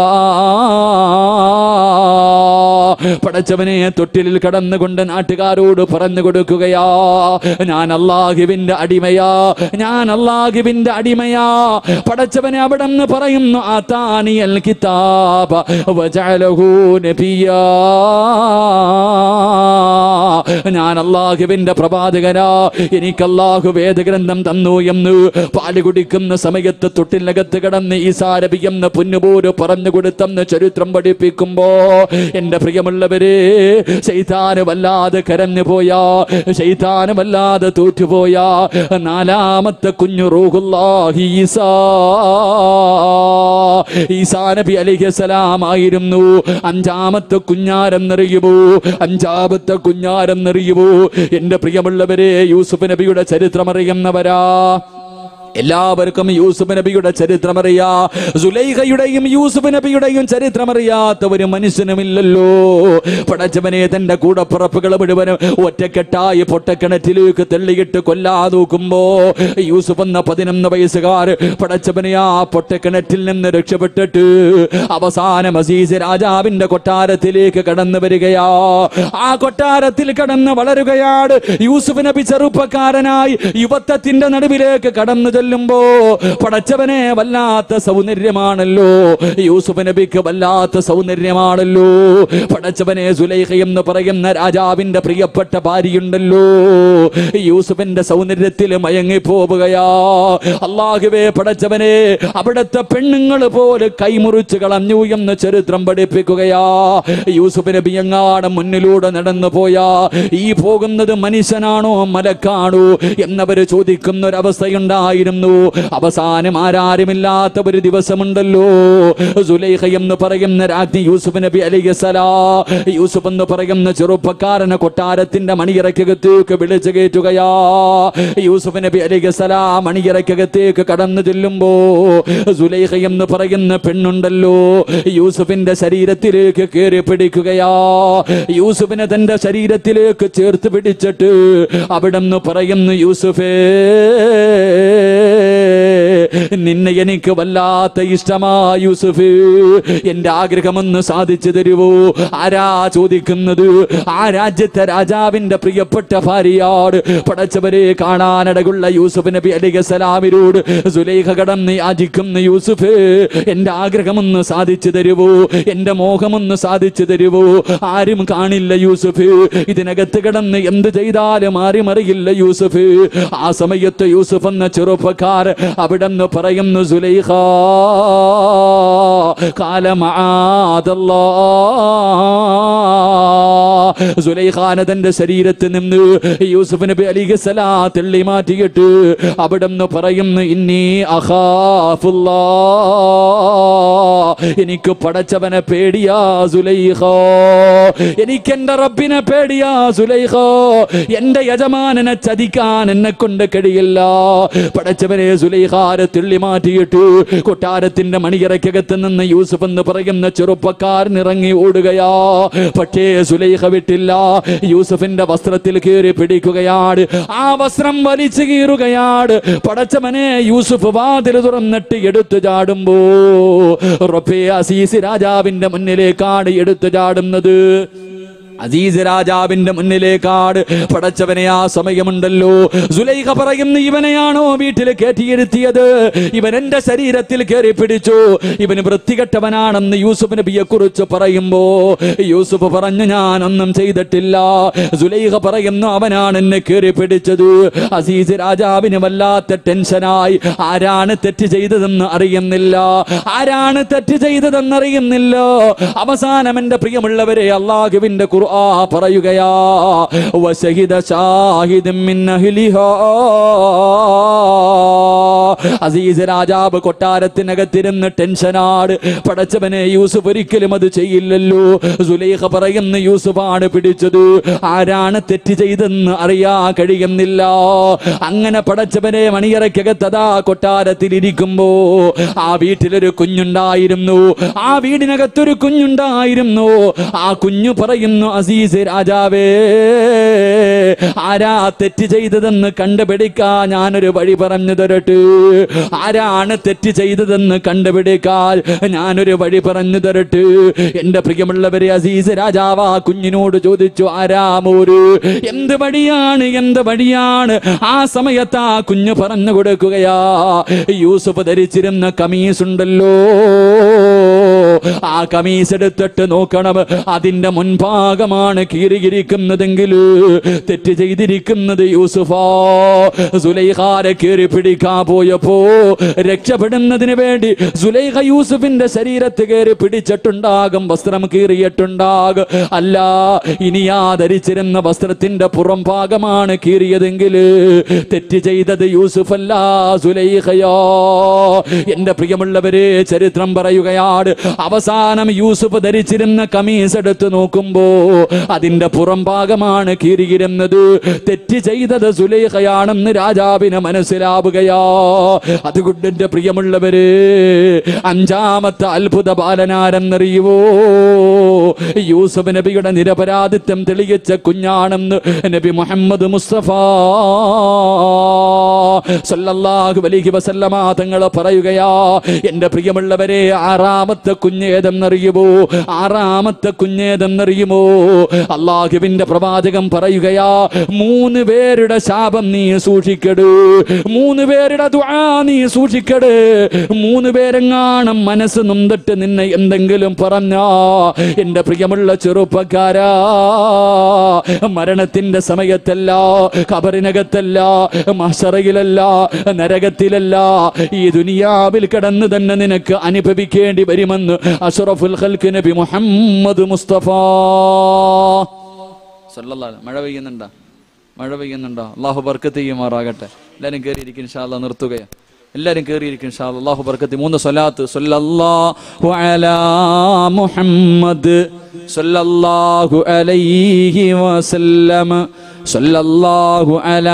പടച്ചവനെ തൊട്ടിലിൽ കടന്നുകൊണ്ട് നാട്ടുകാരോട് പറഞ്ഞു കൊടുക്കുകയാ ഞാൻ അള്ളാഹുവിന്റെ അടിമയാ ഞാൻ അള്ളാഹുവിന്റെ അടിമയാ പടച്ചവനെ അവിടെ നിന്ന് പറയുന്നു ആതാനിയൽ കിതാബ് വജഅലഹു നബിയാ ഞാൻ അള്ളാഹുവിന്റെ പ്രവാചകനാ എനിക്ക് അള്ളാഹു വേദഗ്രന്ഥം തന്നു എന്ന് പാല് കുടിക്കുന്ന സമയത്ത് തൊട്ടിനകത്ത് കിടന്ന് ഈസാരബി എന്ന പൊന്നുപോര് പറഞ്ഞു കൊടുത്തെന്ന് ചരിത്രം പഠിപ്പിക്കുമ്പോ എന്റെ പ്രിയമുള്ളവരെ ശൈതാന് വല്ലാതെ കരഞ്ഞു പോയാ ശൈതാന് വല്ലാതെ തോറ്റുപോയാ നാലാമത്തെ കുഞ്ഞു റൂഹുല്ലാഹി ഈസാ ഈസാ നബി അലിഹസലാം ആയിരുന്നു അഞ്ചാമത്തെ കുഞ്ഞാരെന്നറിയുമോ അഞ്ചാമത്തെ കുഞ്ഞാരെന്നറിയുമോ എന്റെ പ്രിയമുള്ളവരെ യൂസുഫ് നബിയുടെ ചരിത്രം അറിയുന്നവരാ എല്ലാവർക്കും യൂസുഫ് നബിയുടെ ചരിത്രം അറിയാ സുലൈഹയുടെയും യൂസുഫ് നബിയുടെയും ചരിത്രം അറിയാത്ത ഒരു മനുഷ്യനുമില്ലല്ലോ പടച്ചവനെ തന്റെ കൂടപ്പുറപ്പുകൾ മുഴുവനും ഒറ്റക്കെട്ടായി പൊട്ടക്കിണറ്റിലേക്ക് തെള്ളിയിട്ട് കൊല്ലാ നോക്കുമ്പോ യൂസുഫ് എന്ന പതിനൊന്ന് വയസ്സുകാർ പടച്ചവനെ ആ പൊട്ടക്കിണറ്റിൽ നിന്ന് രക്ഷപ്പെട്ടിട്ട് അവസാനം അസീസ് രാജാവിന്റെ കൊട്ടാരത്തിലേക്ക് കടന്നു വരികയാ ആ കൊട്ടാരത്തിൽ കടന്ന് വളരുകയാണ് യൂസുഫ് നബി ചെറുപ്പക്കാരനായി യുവത്വത്തിന്റെ നടുവിലേക്ക് കടന്നു ചെല്ലുമ്പോ പടച്ചവനെ വല്ലാത്ത സൗന്ദര്യമാണല്ലോ യൂസുഫ് നബിക്ക് വല്ലാത്ത സൗന്ദര്യമാണല്ലോ പടച്ചവനെ സുലൈഖ എന്ന് പറയുന്ന രാജാവിന്റെ പ്രിയപ്പെട്ട ഭാര്യയുണ്ടല്ലോ യൂസുഫിന്റെ സൗന്ദര്യത്തിൽ മയങ്ങി പോവുകയാ അള്ളാഹുവേ പടച്ചവനെ അവിടുത്തെ പെണ്ണുങ്ങൾ പോലെ കൈമുറിച്ച് കളഞ്ഞു എന്ന് ചരിത്രം പഠിപ്പിക്കുകയാ യൂസുഫ് നബി എങ്ങാട് മുന്നിലൂടെ നടന്നു പോയാ ഈ പോകുന്നത് മനുഷ്യനാണോ മലക്കാണോ എന്നവര് ചോദിക്കുന്ന ഒരവസ്ഥയുണ്ടായിരുന്നു അവസാനം ആരാരുമില്ലാത്ത ഒരു ദിവസമുണ്ടല്ലോ സുലൈഖ എന്ന് പറയുന്ന രാജ്ഞി യൂസുഫ് നബി അലിയസലാ യൂസുഫ് എന്ന് പറയുന്ന ചെറുപ്പക്കാരനെ കൊട്ടാരത്തിന്റെ മണിയറക്കകത്തേക്ക് വിളിച്ചു കയറ്റുകയാ യൂസുഫ് നബി അലിയസലാ മണിയറക്കകത്തേക്ക് കടന്നു ചെല്ലുമ്പോ സുലൈഖ എന്ന് പറയുന്ന പെണ്ണുണ്ടല്ലോ യൂസുഫിന്റെ ശരീരത്തിലേക്ക് കയറി പിടിക്കുകയാ യൂസുഫിനെ തന്റെ ശരീരത്തിലേക്ക് ചേർത്ത് പിടിച്ചിട്ട് അവിടെ നിന്ന് പറയുന്നു യൂസുഫേ നിന്നെ എനിക്ക് വല്ലാത്ത ഇഷ്ടമാ യൂസുഫ് എന്റെ ആഗ്രഹമൊന്ന് സാധിച്ചു തരുവോ ആരാ ചോദിക്കുന്നത് ആ രാജ്യത്തെ രാജാവിന്റെ പ്രിയപ്പെട്ട ഭാര്യയോട് പടച്ചവരെ കാണാനടകുള്ള യൂസുഫ് നബി അലിഖ സലാമിനോട് സുലൈഖ കടന്ന് യാചിക്കുന്ന യൂസുഫ് എന്റെ ആഗ്രഹമൊന്ന് സാധിച്ചു തരുവോ എന്റെ മോഹമൊന്ന് സാധിച്ചു തരുവോ ആരും കാണില്ല യൂസുഫ് ഇതിനകത്ത് കിടന്ന് എന്ത് ചെയ്താലും ആരും അറിയില്ല യൂസുഫ് ആ സമയത്ത് യൂസുഫ് എന്ന ചെറുപ്പക്കാർ അവിടെ നിന്ന് പറയുന്നു സുലൈഖ കാലമാതല്ലാ സുലൈഖാന തന്റെ ശരീരത്തിൽ നിന്ന് യൂസുഫ് നബി അലിഖ സലാ തെള്ളി മാറ്റിയിട്ട് അവിടെ നിന്ന് പറയുന്നു ഇന്നീ അഹാഫുല്ലാ എനിക്ക് പടച്ചവനെ പേടിയാ സുലൈഖ എനിക്ക് എന്റെ റബ്ബിനെ പേടിയാ സുലൈഖ എന്റെ യജമാനനെ ചതിക്കാൻ എന്നെ കൊണ്ട് കഴിയില്ല പടച്ചവനെ സുലൈഖാരെ തുള്ളി മാറ്റിയിട്ട് കൊട്ടാരത്തിന്റെ മണിയറയ്ക്കകത്ത് നിന്ന് യൂസുഫ് എന്ന് പറയുന്ന ചെറുപ്പക്കാരൻ ഇറങ്ങി ഓടുകയാ പക്ഷേ സുലൈഖ വിട്ടില്ല യൂസുഫിന്റെ വസ്ത്രത്തിൽ കയറി പിടിക്കുകയാണ് ആ വസ്ത്രം വലിച്ചു കീറുകയാണ് പടച്ചവനെ യൂസുഫ് വാതിൽ തുറന്നിട്ട് എടുത്തു ചാടുമ്പോ റബ്ബേ അസീസ് രാജാവിന്റെ മുന്നിലേക്കാണ് എടുത്തു ചാടുന്നത് അസീസ് രാജാവിന്റെ മുന്നിലേക്കാട് പടച്ചവനെ ആ സമയമുണ്ടല്ലോ സുലൈഖ പറയുന്നു ഇവനെയാണോ വീട്ടിൽ കയറ്റിയിരുത്തിയത് ഇവൻ എന്റെ ശരീരത്തിൽ കയറി പിടിച്ചു ഇവന് വൃത്തികെട്ടവനാണെന്ന് യൂസുഫ് നബിയെ കുറിച്ച് പറയുമ്പോ യൂസുഫ് പറഞ്ഞു ഞാനൊന്നും ചെയ്തിട്ടില്ല സുലൈഖ പറയുന്നു അവനാണ് എന്നെ കയറി പിടിച്ചത് അസീസ് രാജാവിന് വല്ലാത്ത ടെൻഷനായി ആരാണ് തെറ്റ് ചെയ്തതെന്ന് അറിയുന്നില്ല ആരാണ് തെറ്റ് ചെയ്തതെന്ന് അറിയുന്നില്ല അവസാനം എന്റെ പ്രിയമുള്ളവരെ അള്ളാഹുവിന്റെ ഖുർആൻ പറയുകയാ വശഹിദ ഷാഹിദും മിൻ അഹ്ലിഹാ അസീസ് രാജാവ് കൊട്ടാരത്തിനകത്തിരുന്ന് ടെൻഷനാട് പടച്ചവനെ യൂസുഫ് ഒരിക്കലും അത് ചെയ്യില്ലല്ലോ സുലൈഖ പറയുന്ന യൂസുഫാണ് പിടിച്ചത് ആരാണ് തെറ്റ് ചെയ്തെന്ന് അറിയാ കഴിയുന്നില്ല അങ്ങനെ പടച്ചവനെ മണിയറയ്ക്കകത്തതാ കൊട്ടാരത്തിൽ ഇരിക്കുമ്പോ ആ വീട്ടിലൊരു കുഞ്ഞുണ്ടായിരുന്നു ആ വീടിനകത്തൊരു കുഞ്ഞുണ്ടായിരുന്നു ആ കുഞ്ഞു പറയുന്നു അസീസ് രാജാവേ ആരാ തെറ്റ് ചെയ്തതെന്ന് കണ്ടുപിടിക്കാ ഞാനൊരു വഴി പറഞ്ഞു തരട്ടെ ആരാണ് തെറ്റ് ചെയ്തതെന്ന് കണ്ടുപിടിക്കാൻ ഞാനൊരു വഴി പറഞ്ഞു തരട്ടെ എന്റെ പ്രിയമുള്ളവരെ അസീസ് രാജാവ് ആ കുഞ്ഞിനോട് ചോദിച്ചു ആരാമോര് എന്ത് വഴിയാണ് എന്ത് വഴിയാണ് ആ സമയത്ത് ആ കുഞ്ഞ് പറഞ്ഞു കൊടുക്കുകയാ യൂസുഫ് ധരിച്ചിരുന്ന കമീസ് ഉണ്ടല്ലോ ആ കമീസ് എടുത്തിട്ട് നോക്കണം അതിന്റെ മുൻഭാഗമാണ് കീറിയിരിക്കുന്നതെങ്കിൽ തെറ്റ് ചെയ്തിരിക്കുന്നത് യൂസുഫാ സുലൈഖാരെ കീറി പിടിക്കാൻ പോയപ്പോ രക്ഷപ്പെടുന്നതിന് വേണ്ടി സുലൈഖ യൂസുഫിന്റെ ശരീരത്ത് കയറി പിടിച്ചിട്ടുണ്ടാകും വസ്ത്രം കീറിയിട്ടുണ്ടാകും അല്ല ഇനി ആ ധരിച്ചിരുന്ന വസ്ത്രത്തിന്റെ പുറം ഭാഗമാണ് കീറിയതെങ്കിൽ തെറ്റ് ചെയ്തത് യൂസുഫല്ല സുലൈഖയോ എന്റെ പ്രിയമുള്ളവരെ ചരിത്രം പറയുകയാണ് അവസാനം യൂസുഫ് ധരിച്ചിരുന്ന കമീസ് എടുത്ത് നോക്കുമ്പോ അതിന്റെ പുറം ഭാഗമാണ് കീറിയിരുന്നത് തെറ്റ് ചെയ്തത് സുലൈഖയാണെന്ന് രാജാവിന് മനസ്സിലാവുകയാ അതുകൊണ്ട് എന്റെ പ്രിയമുള്ളവര് അഞ്ചാമത്തെ അത്ഭുത ബാലനാരെന്നറിയുവോ യൂസഫ് നബിയുടെ നിരപരാധിത്വം തെളിയിച്ച കുഞ്ഞാണെന്ന് നബി മുഹമ്മദ് മുസ്തഫ സല്ലല്ലാഹു അലൈഹി വസല്ലമ തങ്ങൾ പറയുകയാ എന്റെ പ്രിയമുള്ളവരെ ആറാമത്തെ കുഞ്ഞേതെന്നറിയുമോ ആറാമത്തെ കുഞ്ഞേതെന്നറിയുമോ അള്ളാഹുവിന്റെ പ്രവാചകം പറയുകയാ മൂന്ന് പേരുടെ ശാപം നീ സൂക്ഷിക്കട് മൂന്ന് പേരുടെ ദുആ നീ സൂക്ഷിക്കട് മൂന്ന് പേരെങ്ങാണം മനസ്സ് നൊന്നിട്ട് നിന്നെ എന്തെങ്കിലും പറഞ്ഞാ എന്റെ പ്രിയമുള്ള ചെറുപ്പക്കാരാ മരണത്തിന്റെ സമയത്തല്ല കബറിനകത്തല്ല മഷറയിലല്ല നരകത്തിലല്ല ഈ ദുനിയാവിൽ കിടന്ന് തന്നെ നിനക്ക് അനുഭവിക്കേണ്ടി വരുമെന്ന് അഷറഫുൽ ഖൽക്ക് നബി മുഹമ്മദ് മുസ്തഫ സല്ലല്ലാഹു മഴ പെയ്യുന്നുണ്ടോ മഴ പെയ്യുന്നുണ്ടോ അള്ളാഹു ബർക്കത്ത് ചെയ്യുമാറാകട്ടെ എല്ലാവരും കയറിയിരിക്കും ഇൻഷാല്ല നിർത്തുകയാ എല്ലാവരും കയറിയിരിക്കും ഇൻഷാല്ല അള്ളാഹു ബർക്കത്ത് മൂന്ന് സ്വലാത്ത് സല്ലല്ലാഹു അലാ മുഹമ്മദ് സല്ലല്ലാഹു അലൈഹി വസല്ലം സല്ലല്ലാഹു അലാ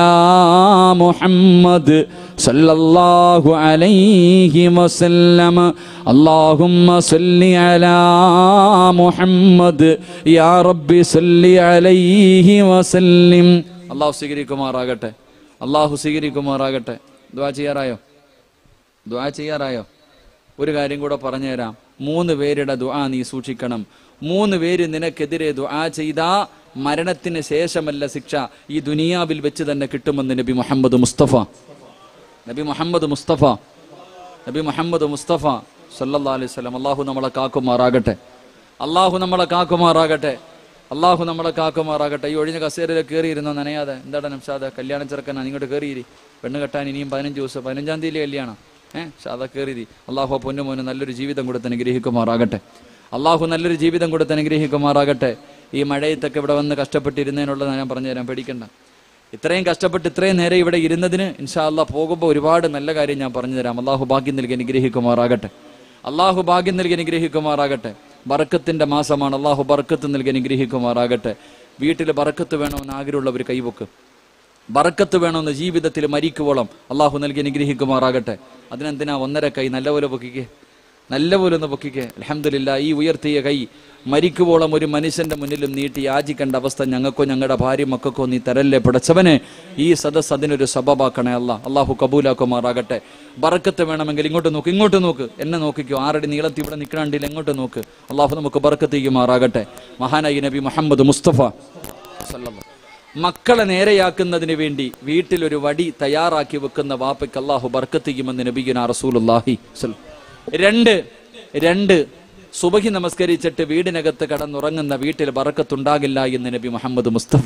മുഹമ്മദ് സല്ലല്ലാഹു അലൈഹി വസല്ലം اللهم صل على മുഹമ്മദ് യാ റബ്ബി സല്ലി അലൈഹി വസല്ലിം അള്ളാഹു സ്വീകരിക്കുമാറാകട്ടെ അള്ളാഹു സ്വീകരിക്കുമാറാകട്ടെ ദ്വാ ചെയ്യാറായോ ദ്വാ ചെയ്യാറായോ ഒരു കാര്യം കൂടെ പറഞ്ഞുതരാം മൂന്ന് പേരുടെ ദുആ നീ സൂക്ഷിക്കണം മൂന്ന് പേര് നിനക്കെതിരെ ദുആ ചെയ്താ മരണത്തിന് ശേഷമല്ല ശിക്ഷ ഈ ദുനിയാവിൽ വെച്ച് തന്നെ കിട്ടുമെന്ന് നബി മുഹമ്മദ് മുസ്തഫ നബി മുഹമ്മദ് മുസ്തഫ നബി മുഹമ്മദ് മുസ്തഫ സല്ലല്ലാഹു അലൈഹി വസല്ലം അള്ളാഹു നമ്മളെ കാക്കുമാറാകട്ടെ അള്ളാഹു നമ്മളെ കാക്കുമാറാകട്ടെ അള്ളാഹു നമ്മളെ കാക്കുമാറാകട്ടെ ഈ ഒഴിഞ്ഞ കസേരയിൽ കയറിയിരുന്നോ നനയാതെ എന്താണ് നംഷാദ കല്യാണ ചെറുക്കനാ ഇങ്ങോട്ട് കയറിയിരി പെണ്ണ് കെട്ടാൻ ഇനിയും പതിനഞ്ച് ദിവസം പതിനഞ്ചാം തീയതി കല്യാണം ഏഹ് ഷാദ കയറിയിരി അള്ളാഹു ആ പൊന്നു മോന് നല്ലൊരു ജീവിതം കൊടുത്ത് അനുഗ്രഹിക്കുമാറാകട്ടെ അള്ളാഹു നല്ലൊരു ജീവിതം കൊടുത്ത് അനുഗ്രഹിക്കുമാറാകട്ടെ ഈ മഴയത്തൊക്കെ ഇവിടെ വന്ന് കഷ്ടപ്പെട്ടിരുന്നതിനുള്ളത് ഞാൻ പറഞ്ഞുതരാം പേടിക്കണ്ട ഇത്രയും കഷ്ടപ്പെട്ട് ഇത്രയും നേരം ഇവിടെ ഇരുന്നതിന് ഇൻഷാ അള്ളാഹ് പോകുമ്പോൾ ഒരുപാട് നല്ല കാര്യം ഞാൻ പറഞ്ഞു തരാം അള്ളാഹു ഭാഗ്യം നൽകി അനുഗ്രഹിക്കുമാറാകട്ടെ അള്ളാഹു ഭാഗ്യം നൽകി അനുഗ്രഹിക്കുമാറാകട്ടെ ബറക്കത്തിന്റെ മാസമാണ് അള്ളാഹു ബറക്കത്ത് നൽകി അനുഗ്രഹിക്കുമാറാകട്ടെ വീട്ടിൽ ബറക്കത്ത് വേണമെന്ന് ആഗ്രഹമുള്ളവർ കൈവക്ക് ബറക്കത്ത് വേണമെന്ന് ജീവിതത്തിൽ മരിക്കുവോളം അള്ളാഹു നൽകി അനുഗ്രഹിക്കുമാറാകട്ടെ അതിനെന്തിനാ ഒന്നര കൈ നല്ലപോലെ പൊക്കിക്കേ നല്ലപോലെ ഒന്ന് പൊക്കിക്കേ അലഹമില്ല ഈ ഉയർത്തിയ കൈ മരിക്കുവോളം ഒരു മനുഷ്യന്റെ മുന്നിലും നീട്ടി യാചിക്കേണ്ട അവസ്ഥ ഞങ്ങൾക്കോ ഞങ്ങളുടെ ഭാര്യ മക്കൾക്കോ നീ തരല്ലേ പിടച്ചവനെ ഈ സദസ് അതിനൊരു സബബാക്കണേ അല്ല അള്ളാഹു കബൂലാക്കുമാറാകട്ടെ ബറക്കത്ത് വേണമെങ്കിൽ ഇങ്ങോട്ട് നോക്ക് ഇങ്ങോട്ട് നോക്ക് എന്നെ നോക്കിക്കോ ആറടി നീളത്തിൽ ഇവിടെ നിൽക്കണമെങ്കിൽ എങ്ങോട്ട് നോക്ക് അള്ളാഹു നമുക്ക് ബറക്കത്ത് ചെയ്യുമാറാകട്ടെ മഹാനായി നബി മുഹമ്മദ് മുസ്തഫ സല്ലല്ലാഹു മക്കളെ നേരെയാക്കുന്നതിന് വേണ്ടി വീട്ടിൽ ഒരു വടി തയ്യാറാക്കി വെക്കുന്ന വാപ്പയ്ക്ക് അള്ളാഹു ബർക്കത്ത് ചെയ്യുമെന്ന് നബിഗുന റസൂലുല്ലാഹി സ്വല്ലം. രണ്ട് രണ്ട് സുബഹി നമസ്കരിച്ചിട്ട് വീടിനകത്ത് കടന്നുറങ്ങുന്ന വീട്ടിൽ ബറക്കത്തുണ്ടാകില്ല എന്ന് നബി മുഹമ്മദ് മുസ്തഫ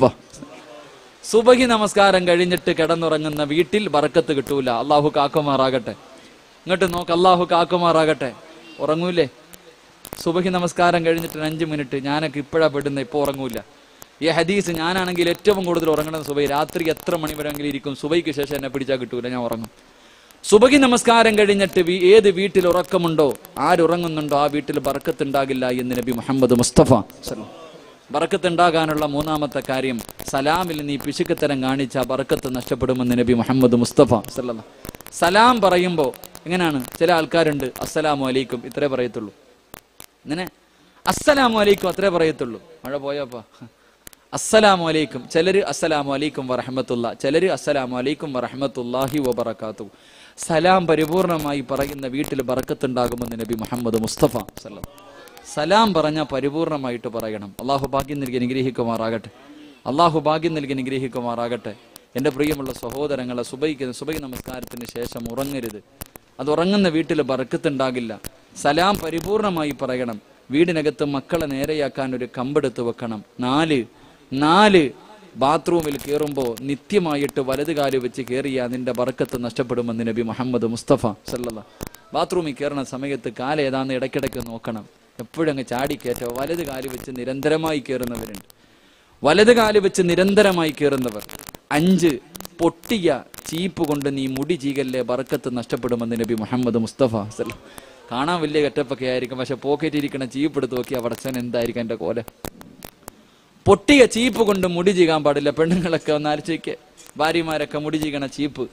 സുബഹി നമസ്കാരം കഴിഞ്ഞിട്ട് കിടന്നുറങ്ങുന്ന വീട്ടിൽ ബറക്കത്ത് കിട്ടൂല അള്ളാഹു കാക്കുമാറാകട്ടെ ഇങ്ങോട്ട് നോക്ക് അള്ളാഹു കാക്കുമാറാകട്ടെ ഉറങ്ങൂലേ സുബഹി നമസ്കാരം കഴിഞ്ഞിട്ട് ഒരു അഞ്ച് മിനിറ്റ് ഞാനൊക്കെ ഇപ്പോഴാ പെടുന്നത് ഇപ്പോൾ ഉറങ്ങൂല ഈ ഹദീസ് ഞാനാണെങ്കിൽ ഏറ്റവും കൂടുതൽ ഉറങ്ങുന്നത് സുബൈ രാത്രി എത്ര മണി വരെങ്കിലും ഇരിക്കും സുബൈക്ക് ശേഷം എന്നെ പിടിച്ചാൽ കിട്ടൂല ഞാൻ ഉറങ്ങും സുബഹി നമസ്കാരം കഴിഞ്ഞിട്ട് വീ- ഏത് വീട്ടിൽ ഉറക്കമുണ്ടോ ആരുറങ്ങുന്നുണ്ടോ ആ വീട്ടിൽ ബർക്കത്തുണ്ടാകില്ല എന്ന് നബി മുഹമ്മദ് മുസ്തഫ സല്ലം. ബർക്കത്തുണ്ടാകാനുള്ള മൂന്നാമത്തെ കാര്യം സലാമിൽ നീ പിശുക്കത്തരം കാണിച്ച ബർക്കത്ത് നഷ്ടപ്പെടുമെന്ന് നബി മുഹമ്മദ് മുസ്തഫ സല്ലല്ലാഹു. സലാം പറയുമ്പോൾ എങ്ങനെയാണ് ചില ആൾക്കാരുണ്ട് അസ്സലാമു അലൈക്കും ഇത്രേ പറയത്തുള്ളൂ ഇങ്ങനെ അസ്സലാമു അലൈക്കും അത്രേ പറയത്തുള്ളൂ മഴ പോയപ്പാ അസ്സലാമു അലൈക്കും ചിലര് അസ്സലാമു അലൈക്കും വറഹമത്തുള്ള ചിലര് അസ്സലാമു അലൈക്കും വറഹമത്തുല്ലാഹി വബറകാത്തു സലാം പരിപൂർണമായി പറയുന്ന വീട്ടിൽ ബറക്കത്തുണ്ടാകുമെന്ന് നബി മുഹമ്മദ് മുസ്തഫ സല്ലം സലാം പറഞ്ഞ പരിപൂർണമായിട്ട് പറയണം അള്ളാഹു ഭാഗ്യം നൽകി അനുഗ്രഹിക്കുമാറാകട്ടെ അള്ളാഹു ഭാഗ്യം നൽകി അനുഗ്രഹിക്കുമാറാകട്ടെ എൻ്റെ പ്രിയമുള്ള സഹോദരങ്ങളെ സുബൈക്ക് സുബൈ നമസ്കാരത്തിന് ശേഷം ഉറങ്ങരുത് അത് ഉറങ്ങുന്ന വീട്ടിൽ ബറക്കത്തുണ്ടാകില്ല സലാം പരിപൂർണമായി പറയണം വീടിനകത്ത് മക്കളെ നേരെയാക്കാൻ ഒരു കമ്പെടുത്ത് വെക്കണം നാല് നാല് ബാത്റൂമിൽ കയറുമ്പോൾ നിത്യമായിട്ട് വലത് കാല് വെച്ച് കയറിയ നിന്റെ ബറക്കത്ത് നഷ്ടപ്പെടുമെന്ന് നബി മുഹമ്മദ് മുസ്തഫ സല്ലല്ല ബാത്റൂമിൽ കയറുന്ന സമയത്ത് കാല് ഏതാന്ന് ഇടയ്ക്കിടയ്ക്ക് നോക്കണം എപ്പോഴും അങ്ങ് ചാടി കയറ്റോ വലത് കാല് വെച്ച് നിരന്തരമായി കയറുന്നവരുണ്ട് വലത് കാല് വെച്ച് നിരന്തരമായി കയറുന്നവർ അഞ്ച് പൊട്ടിയ ചീപ്പ് കൊണ്ട് നീ മുടി ചീകല്ലേ ബറക്കത്ത് നഷ്ടപ്പെടുമെന്ന് നബി മുഹമ്മദ് മുസ്തഫ സല്ലം. കാണാൻ വലിയ കെറ്റപ്പൊക്കെ ആയിരിക്കും പക്ഷെ പോക്കറ്റിൽ ഇരിക്കണ ചീപ്പ് എടുത്ത് നോക്കി അവിടച്ചൻ എന്തായിരിക്കും എൻ്റെ കോല പൊട്ടിയ ചീപ്പ് കൊണ്ട് മുടി ചീകാൻ പാടില്ല പെണ്ണുങ്ങളൊക്കെ ഒന്ന് ആലോചിക്ക് ഭാര്യമാരൊക്കെ മുടി ചീകണ ചീപ്പ്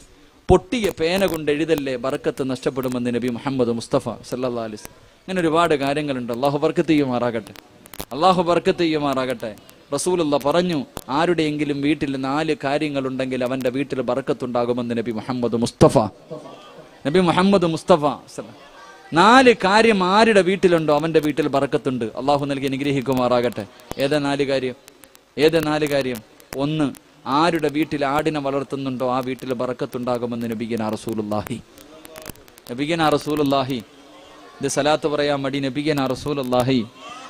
പൊട്ടിയ പേന കൊണ്ട് എഴുതല്ലേ ബർക്കത്ത് നഷ്ടപ്പെടുമെന്ന് നബി മുഹമ്മദ് മുസ്തഫ സല്ലല്ലാഹു അലൈഹി വസല്ലം. ഇങ്ങനെ ഒരുപാട് കാര്യങ്ങളുണ്ട് അള്ളാഹു ബർക്കത്ത് ചെയ്യുമാറാകട്ടെ അള്ളാഹു ബർക്കത്ത് ചെയ്യുമാറാകട്ടെ റസൂലുള്ള പറഞ്ഞു ആരുടെയെങ്കിലും വീട്ടിൽ നാല് കാര്യങ്ങളുണ്ടെങ്കിൽ അവന്റെ വീട്ടിൽ ബർക്കത്തുണ്ടാകുമെന്ന് നബി മുഹമ്മദ് മുസ്തഫ നബി മുഹമ്മദ് മുസ്തഫ സല്ല. നാല് കാര്യം ആരുടെ വീട്ടിലുണ്ടോ അവന്റെ വീട്ടിൽ ബറക്കത്തുണ്ട് അള്ളാഹു നൽകി അനുഗ്രഹിക്കുമാറാകട്ടെ ഏതാ നാല് കാര്യം ഏതാ നാല് കാര്യം ഒന്ന് ആരുടെ വീട്ടിൽ ആടിനെ വളർത്തുന്നുണ്ടോ ആ വീട്ടിൽ ബറക്കത്തുണ്ടാകുമെന്ന് നബിഗന റസൂലുല്ലാഹി നബിഗന റസൂലുല്ലാഹി ഇത് സലാത്ത് പറയാൻ മടി നബിഗന റസൂലുല്ലാഹി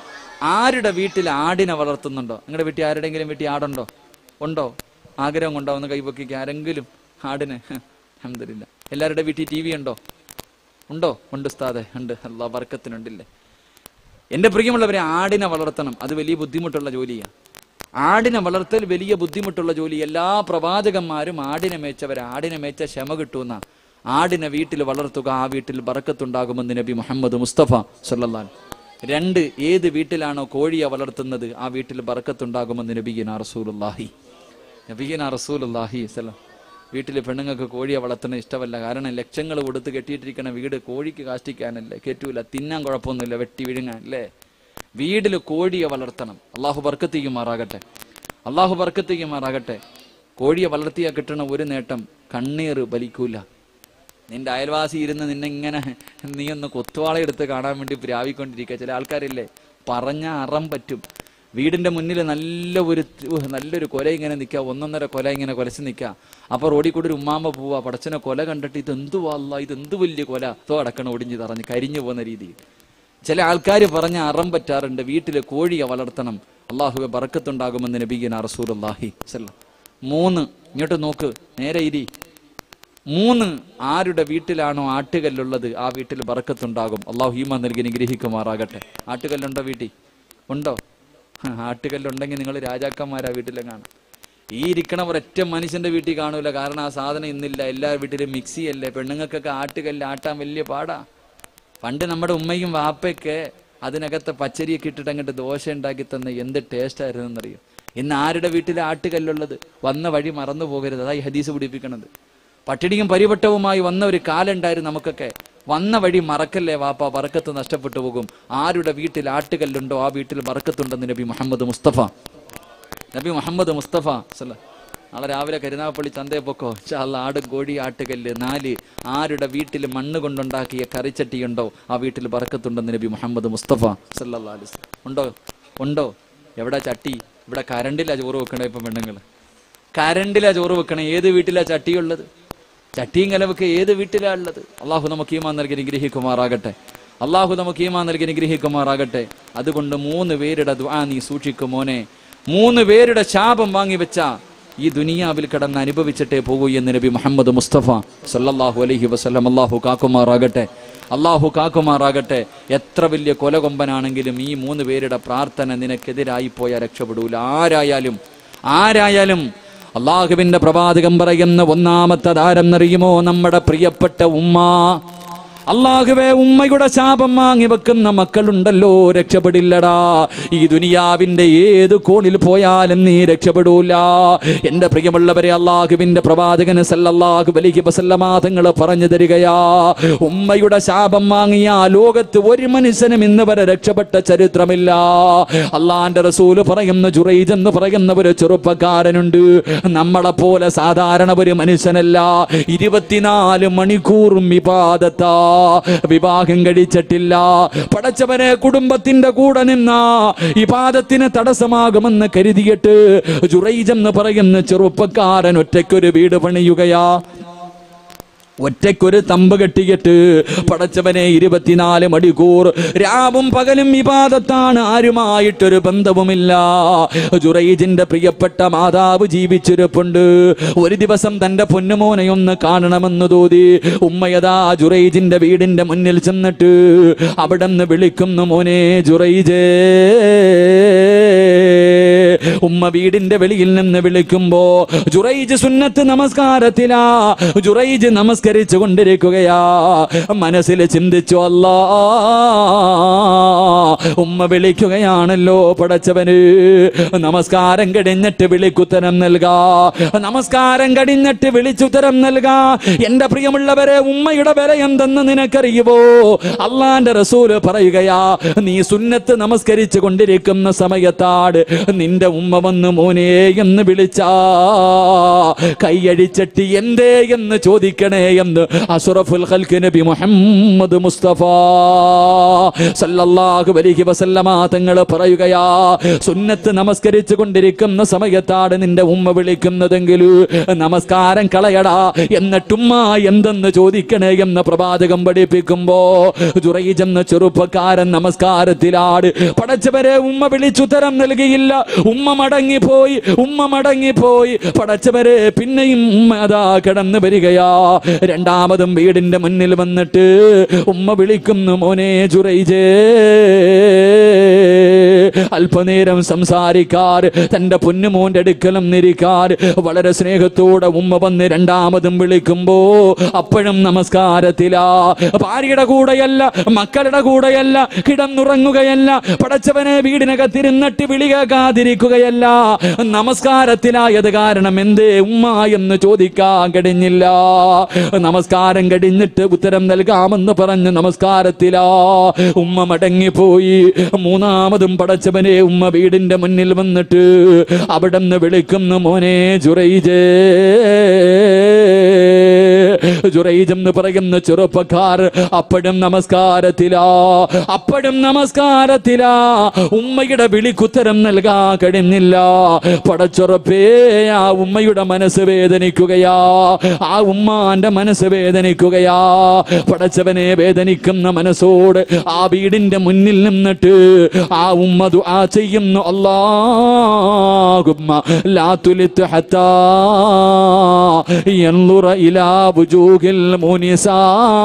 ആരുടെ വീട്ടിൽ ആടിനെ വളർത്തുന്നുണ്ടോ നിങ്ങളുടെ വീട്ടിൽ ആരുടെങ്കിലും വീട്ടിൽ ആടുണ്ടോ ഉണ്ടോ ആഗ്രഹം കൊണ്ടോ ഒന്ന് കൈപൊക്കിക്ക് ആരെങ്കിലും ആടിന് അഹമ്മദില്ല എല്ലാവരുടെ വീട്ടിൽ ടി വി ഉണ്ടോ ഉണ്ടോ ഉണ്ട് ഉസ്താദെ ഉണ്ട് അല്ലാ വർക്കത്തിനുണ്ടില്ലേ എൻ്റെ പ്രിയമുള്ളവരെ ആടിനെ വളർത്തണം അത് വലിയ ബുദ്ധിമുട്ടുള്ള ജോലിയാണ് ആടിനെ വളർത്തൽ വലിയ ബുദ്ധിമുട്ടുള്ള ജോലി എല്ലാ പ്രവാചകന്മാരും ആടിനെ മേച്ചവർ ആടിനെ മേച്ച ക്ഷമ കിട്ടുന്ന ആടിനെ വീട്ടിൽ വളർത്തുക ആ വീട്ടിൽ ബറക്കത്തുണ്ടാകുമെന്ന് നബി മുഹമ്മദ് മുസ്തഫ സല്ലല്ലാൻ രണ്ട് ഏത് വീട്ടിലാണോ കോഴിയെ വളർത്തുന്നത് ആ വീട്ടിൽ ബറക്കത്തുണ്ടാകുമെന്ന് നബിഗിന റസൂലുല്ലാഹി നബിഗിന റസൂലുല്ലാഹി സലം വീട്ടിൽ പെണ്ണുങ്ങൾക്ക് കോഴിയെ വളർത്തുന്നത് ഇഷ്ടമല്ല കാരണം ലക്ഷങ്ങൾ കൊടുത്ത് കെട്ടിയിട്ടിരിക്കണ വീട് കോഴിക്ക് കാഷ്ടിക്കാനല്ലേ കെറ്റൂല തിന്നാൻ കുഴപ്പമൊന്നുമില്ല വെട്ടി വിഴുങ്ങാൻ അല്ലേ വീട്ടിൽ കോഴിയെ വളർത്തണം അള്ളാഹു ബർക്കത്ത് ചെയ്യുമാറാകട്ടെ അള്ളാഹു ബർക്കത്ത് ചെയ്യുമാറാകട്ടെ കോഴിയെ വളർത്തിയാൽ കിട്ടണ ഒരു നേട്ടം കണ്ണീർ ബലിക്കൂല നിന്റെ അയൽവാസി ഇരുന്ന് നിന്നെ ഇങ്ങനെ നീ ഒന്ന് കൊത്തുവാള എടുത്ത് കാണാൻ വേണ്ടി പ്രാവിക്കൊണ്ടിരിക്കുക ചില ആൾക്കാരില്ലേ പറഞ്ഞ അറം പറ്റും വീടിന്റെ മുന്നിൽ നല്ല ഒരു ഉഹ്, നല്ലൊരു കൊല ഇങ്ങനെ നിൽക്കുക ഒന്നൊന്നര കൊല ഇങ്ങനെ കൊലച്ച് നിൽക്കുക അപ്പൊ റോഡിൽ കൂടി ഒരു ഉമ്മാമ്മ പോവാ പടച്ചനെ കൊല കണ്ടിട്ട് ഇത് എന്തുവാ അല്ല ഇത് എന്ത് വലിയ കൊല തോ അടക്കണം ഒടിഞ്ഞ് തറഞ്ഞ് കരിഞ്ഞു പോകുന്ന രീതിയിൽ ചില ആൾക്കാർ പറഞ്ഞ അറം പറ്റാറുണ്ട് വീട്ടിൽ കോഴിയെ വളർത്തണം അള്ളാഹുവെ ബറക്കത്തുണ്ടാകുമെന്ന് നബീഗന റസൂൽ അള്ളാഹി മൂന്ന് ഇങ്ങോട്ട് നോക്ക് നേരെ ഇരി മൂന്ന് ആരുടെ വീട്ടിലാണോ ആട്ടുകല്ലുള്ളത് ആ വീട്ടിൽ ബറക്കത്തുണ്ടാകും അള്ളാഹു ഹീമ നൽകി നിഗ്രഹിക്കുമാറാകട്ടെ ആട്ടുകല്ലുണ്ടോ വീട്ടിൽ ഉണ്ടോ ഹ, ആട്ടുകല്ലുണ്ടെങ്കിൽ നിങ്ങൾ രാജാക്കന്മാരാ വീട്ടിലെ കാണാം ഈ ഇരിക്കണ ഒരൊറ്റ മനുഷ്യന്റെ വീട്ടിൽ കാണൂല കാരണം ആ സാധനം ഇന്നില്ല എല്ലാ വീട്ടിലും മിക്സി അല്ലേ പെണ്ണുങ്ങൾക്കൊക്കെ ആട്ടുകല്ല് ആട്ടാൻ വലിയ പാടാ പണ്ട് നമ്മുടെ ഉമ്മയും വാപ്പയൊക്കെ അതിനകത്ത് പച്ചരിയൊക്കെ ഇട്ടിട്ട് അങ്ങോട്ട് ദോശ ഉണ്ടാക്കി തന്ന എന്ത് ടേസ്റ്റ് ആയിരുന്നു എന്നറിയും ഇന്ന് ആരുടെ വീട്ടിൽ ആട്ടുകല്ലുള്ളത് വന്ന വഴി മറന്നു പോകരുത് അതായി ഹദീസ് പിടിപ്പിക്കണത് പട്ടിണിയും പരിവട്ടവുമായി വന്ന ഒരു കാലുണ്ടായിരുന്നു നമുക്കൊക്കെ വന്ന വഴി മറക്കല്ലേ വാപ്പ ബറക്കത്ത് നഷ്ടപ്പെട്ടു പോകും ആരുടെ വീട്ടിൽ ആട്ടുകല്ലുണ്ടോ ആ വീട്ടിൽ ബറക്കത്തുണ്ടെന്ന് നബി മുഹമ്മദ് മുസ്തഫ നബി മുഹമ്മദ് മുസ്തഫ സല്ല നാളെ രാവിലെ കരുനാഗപ്പള്ളി ചന്തയെ പൊക്കോ ചാല ആട് കോഴി ആട്ടുകല്ല് നാല് ആരുടെ വീട്ടിൽ മണ്ണ് കൊണ്ടുണ്ടാക്കിയ കറിച്ചട്ടിയുണ്ടോ ആ വീട്ടിൽ ബറക്കത്തുണ്ടെന്ന് നബി മുഹമ്മദ് മുസ്തഫ സല്ലല്ലാഹു അലൈഹി വസല്ലം. ഉണ്ടോ ഉണ്ടോ എവിടെ ചട്ടി ഇവിടെ കരണ്ടിലാ ചോറ് വെക്കണേ ഇപ്പം പെണ്ണുങ്ങൾ കരണ്ടിലാ ചോറ് വെക്കണേ ഏത് വീട്ടിലാ ചട്ടിയുള്ളത് ചട്ടിയും കലവൊക്കെ ഏത് വീട്ടിലാ ഉള്ളത് അള്ളാഹു നമുക്ക് ഈമാൻ നൽകി നിഗ്രഹിക്കുമാറാകട്ടെ അള്ളാഹു നമുക്ക് ഈമാൻ നൽകി നിഗ്രഹിക്കുമാറാകട്ടെ അതുകൊണ്ട് മൂന്ന് പേരുടെ ദുആ നീ സൂക്ഷിക്കും മോനെ മൂന്ന് പേരുടെ ശാപം വാങ്ങിവെച്ച ഈ ദുനിയാവിൽ കിടന്ന് അനുഭവിച്ചിട്ടേ പോകൂ എന്ന് നബി മുഹമ്മദ് മുസ്തഫ സല്ലല്ലാഹു അലൈഹി വസല്ലം അള്ളാഹു കാക്കുമാറാകട്ടെ അള്ളാഹു കാക്കുമാറാകട്ടെ എത്ര വലിയ കൊലകൊമ്പനാണെങ്കിലും ഈ മൂന്ന് പേരുടെ പ്രാർത്ഥന നിനക്കെതിരായി പോയാൽ രക്ഷപ്പെടൂല ആരായാലും ആരായാലും അള്ളാഹുവിന്റെ പ്രവാചകം പറയുന്ന ഒന്നാമത്തെ താരം എന്നറിയുമോ നമ്മുടെ പ്രിയപ്പെട്ട ഉമ്മ അള്ളാഹുവെ ഉമ്മയുടെ ശാപം വാങ്ങി വെക്കുന്ന മക്കളുണ്ടല്ലോ രക്ഷപ്പെടില്ലടാ ഈ ദുനിയാവിന്റെ ഏത് കോണിൽ പോയാലും നീ രക്ഷപ്പെടൂല എന്റെ പ്രിയമുള്ളവരെ അള്ളാഹുവിന്റെ പ്രവാചകന് സല്ലല്ലാഹു അലൈഹി വസല്ലമ തങ്ങൾ പറഞ്ഞു തരികയാ ഉമ്മയുടെ ശാപം വാങ്ങിയ ലോകത്ത് ഒരു മനുഷ്യനും ഇന്ന് വരെ രക്ഷപ്പെട്ട ചരിത്രമില്ല അള്ളാന്റെ റസൂല് പറയുന്ന ജുറൈജ് എന്ന് പറയുന്ന ഒരു ചെറുപ്പക്കാരനുണ്ട് നമ്മളെ പോലെ സാധാരണ ഒരു മനുഷ്യനല്ല ഇരുപത്തിനാല് മണിക്കൂറും വിവാദത്താ വിവാഹം കഴിച്ചിട്ടില്ല പടച്ചവനെ കുടുംബത്തിന്റെ കൂടെ നിന്ന ഇപാദത്തിന് തടസ്സമാകുമെന്ന് കരുതിയിട്ട് ജുറൈജ് എന്ന് പറയുന്ന ചെറുപ്പക്കാരൻ ഒറ്റയ്ക്കൊരു വീട് പണിയുകയാ ഒറ്റയ്ക്കൊരു തമ്പ് കെട്ടിയിട്ട് പടച്ചവനെ ഇരുപത്തിനാല് മണിക്കൂർ രാവും പകലും വിവാദത്താണ് ആരുമായിട്ടൊരു ബന്ധവുമില്ല ജുറൈജിന്റെ പ്രിയപ്പെട്ട മാതാവ് ജീവിച്ചിരിപ്പുണ്ട് ഒരു ദിവസം തന്റെ പൊന്നുമോനെ ഒന്ന് കാണണമെന്ന് തോന്നി ഉമ്മയതാ ജുറൈജിന്റെ വീടിന്റെ മുന്നിൽ ചെന്നിട്ട് അവിടെ നിന്ന് വിളിക്കുന്നു മോനെ ജുറൈജേ ഉമ്മ വീടിന്റെ വെളിയിൽ നിന്ന് വിളിക്കുമ്പോ ജുറൈജ് സുന്നത്ത് നമസ്കാരത്തിലാ ജുറൈജ് നമസ്കരിക്കും നമസ്കരിച്ചു കൊണ്ടിരിക്കുകയാ മനസ്സിൽ ചിന്തിച്ചു അല്ലാ ഉമ്മ വിളിക്കുകയാണല്ലോ പടച്ചവന് നമസ്കാരം കഴിഞ്ഞിട്ട് വിളിക്കുത്തരം നൽകാ നമസ്കാരം കഴിഞ്ഞിട്ട് വിളിച്ചുത്തരം നൽകാ എന്റെ പ്രിയമുള്ളവരെ ഉമ്മയുടെ വില എന്തെന്ന് നിനക്കറിയുവോ അള്ളാന്റെ റസൂല് പറയുകയാ നീ സുന്നത്ത് നമസ്കരിച്ചു കൊണ്ടിരിക്കുന്ന സമയത്താട് നിന്റെ ഉമ്മ വന്ന് മോനെ എന്ന് വിളിച്ചാ കൈയടിച്ചിട്ട് എന്തേ എന്ന് ചോദിക്കണേ എന്ന് അസുറഫുൽ ഖൽക്ക് നബി മുഹമ്മദ് മുസ്തഫ സല്ലല്ലാഹു അലൈഹി വസല്ലമ തങ്ങൾ പറയുകയാ സുന്നത്ത് നമസ്കരിച്ചു കൊണ്ടിരിക്കുന്ന സമയത്താണ് നിന്റെ ഉമ്മ വിളിക്കുന്നതെങ്കിൽ നമസ്കാരം കളയടാ എന്നിട്ടുമ്മ എന്തെന്ന് ചോദിക്കണേ എന്ന് പ്രവാചകം പഠിപ്പിക്കുമ്പോ ജുറൈജ് എന്ന ചെറുപ്പക്കാരൻ നമസ്കാരത്തിലാട് പടച്ചവരെ ഉമ്മ വിളിച്ചുത്തരം നൽകിയില്ല ഉമ്മ മടങ്ങിപ്പോയി ഉമ്മ മടങ്ങിപ്പോയി പടച്ചവരെ പിന്നെയും ഉമ്മ അതാ കിടന്നു വരികയാ രണ്ടാമതും വീടിന്റെ മുന്നിൽ വന്നിട്ട് ഉമ്മ വിളിക്കുന്നു മോനെ ജുറൈജേ അല്പനേരം സംസാരിക്കാർ തന്റെ പൊന്നുമോന്റെ അടുക്കലും നിരിക്കാർ വളരെ സ്നേഹത്തോടെ ഉമ്മ വന്ന് രണ്ടാമതും വിളിക്കുമ്പോ അപ്പോഴും നമസ്കാരത്തിലാ ഭാര്യയുടെ കൂടെയല്ല മക്കളുടെ കൂടെയല്ല കിടന്നുറങ്ങുകയല്ല പടച്ചവനെ വീടിനകത്തിരുന്നിട്ട് വിളി കേൾക്കാതിരിക്കുകയല്ല നമസ്കാരത്തിലായത് കാരണം എന്തേ ഉമ്മ എന്ന് ചോദിക്കാൻ കഴിഞ്ഞില്ല നമസ്കാരം കഴിഞ്ഞിട്ട് ഉത്തരം നൽകാമെന്ന് പറഞ്ഞ് നമസ്കാരത്തിലാ ഉമ്മ മടങ്ങിപ്പോയി മൂന്നാമതും പടച്ചവനെ ഉമ്മ വീടിന്റെ മുന്നിൽ വന്നിട്ട് അവിടെ നിന്ന് വിളിക്കുന്നു മോനെ ജുറൈജേ ജുറൈജ് എന്ന് പറയുന്ന ചെറുപ്പക്കാർ അപ്പോഴും നമസ്കാരത്തിലാ അപ്പോഴും നമസ്കാരത്തിലാ ഉമ്മയുടെ വിളിക്കുത്തരം നൽകാൻ കഴിഞ്ഞില്ല പടച്ചുറപ്പേ ആ ഉമ്മയുടെ മനസ്സ് വേദനിക്കുകയാ ആ ഉമ്മാന്റെ മനസ്സ് വേദനിക്കുകയാ പടച്ചവനെ വേദനിക്കുന്ന മനസ്സോട് ആ വീടിന്റെ മുന്നിൽ നിന്നിട്ട് ആ ഉമ്മ ദുആ ചെയ്യുന്നു അല്ലാഹുമ്മ ലാ തുലിത്ത് ഹത്താ ينظر إلى وجوه المنساء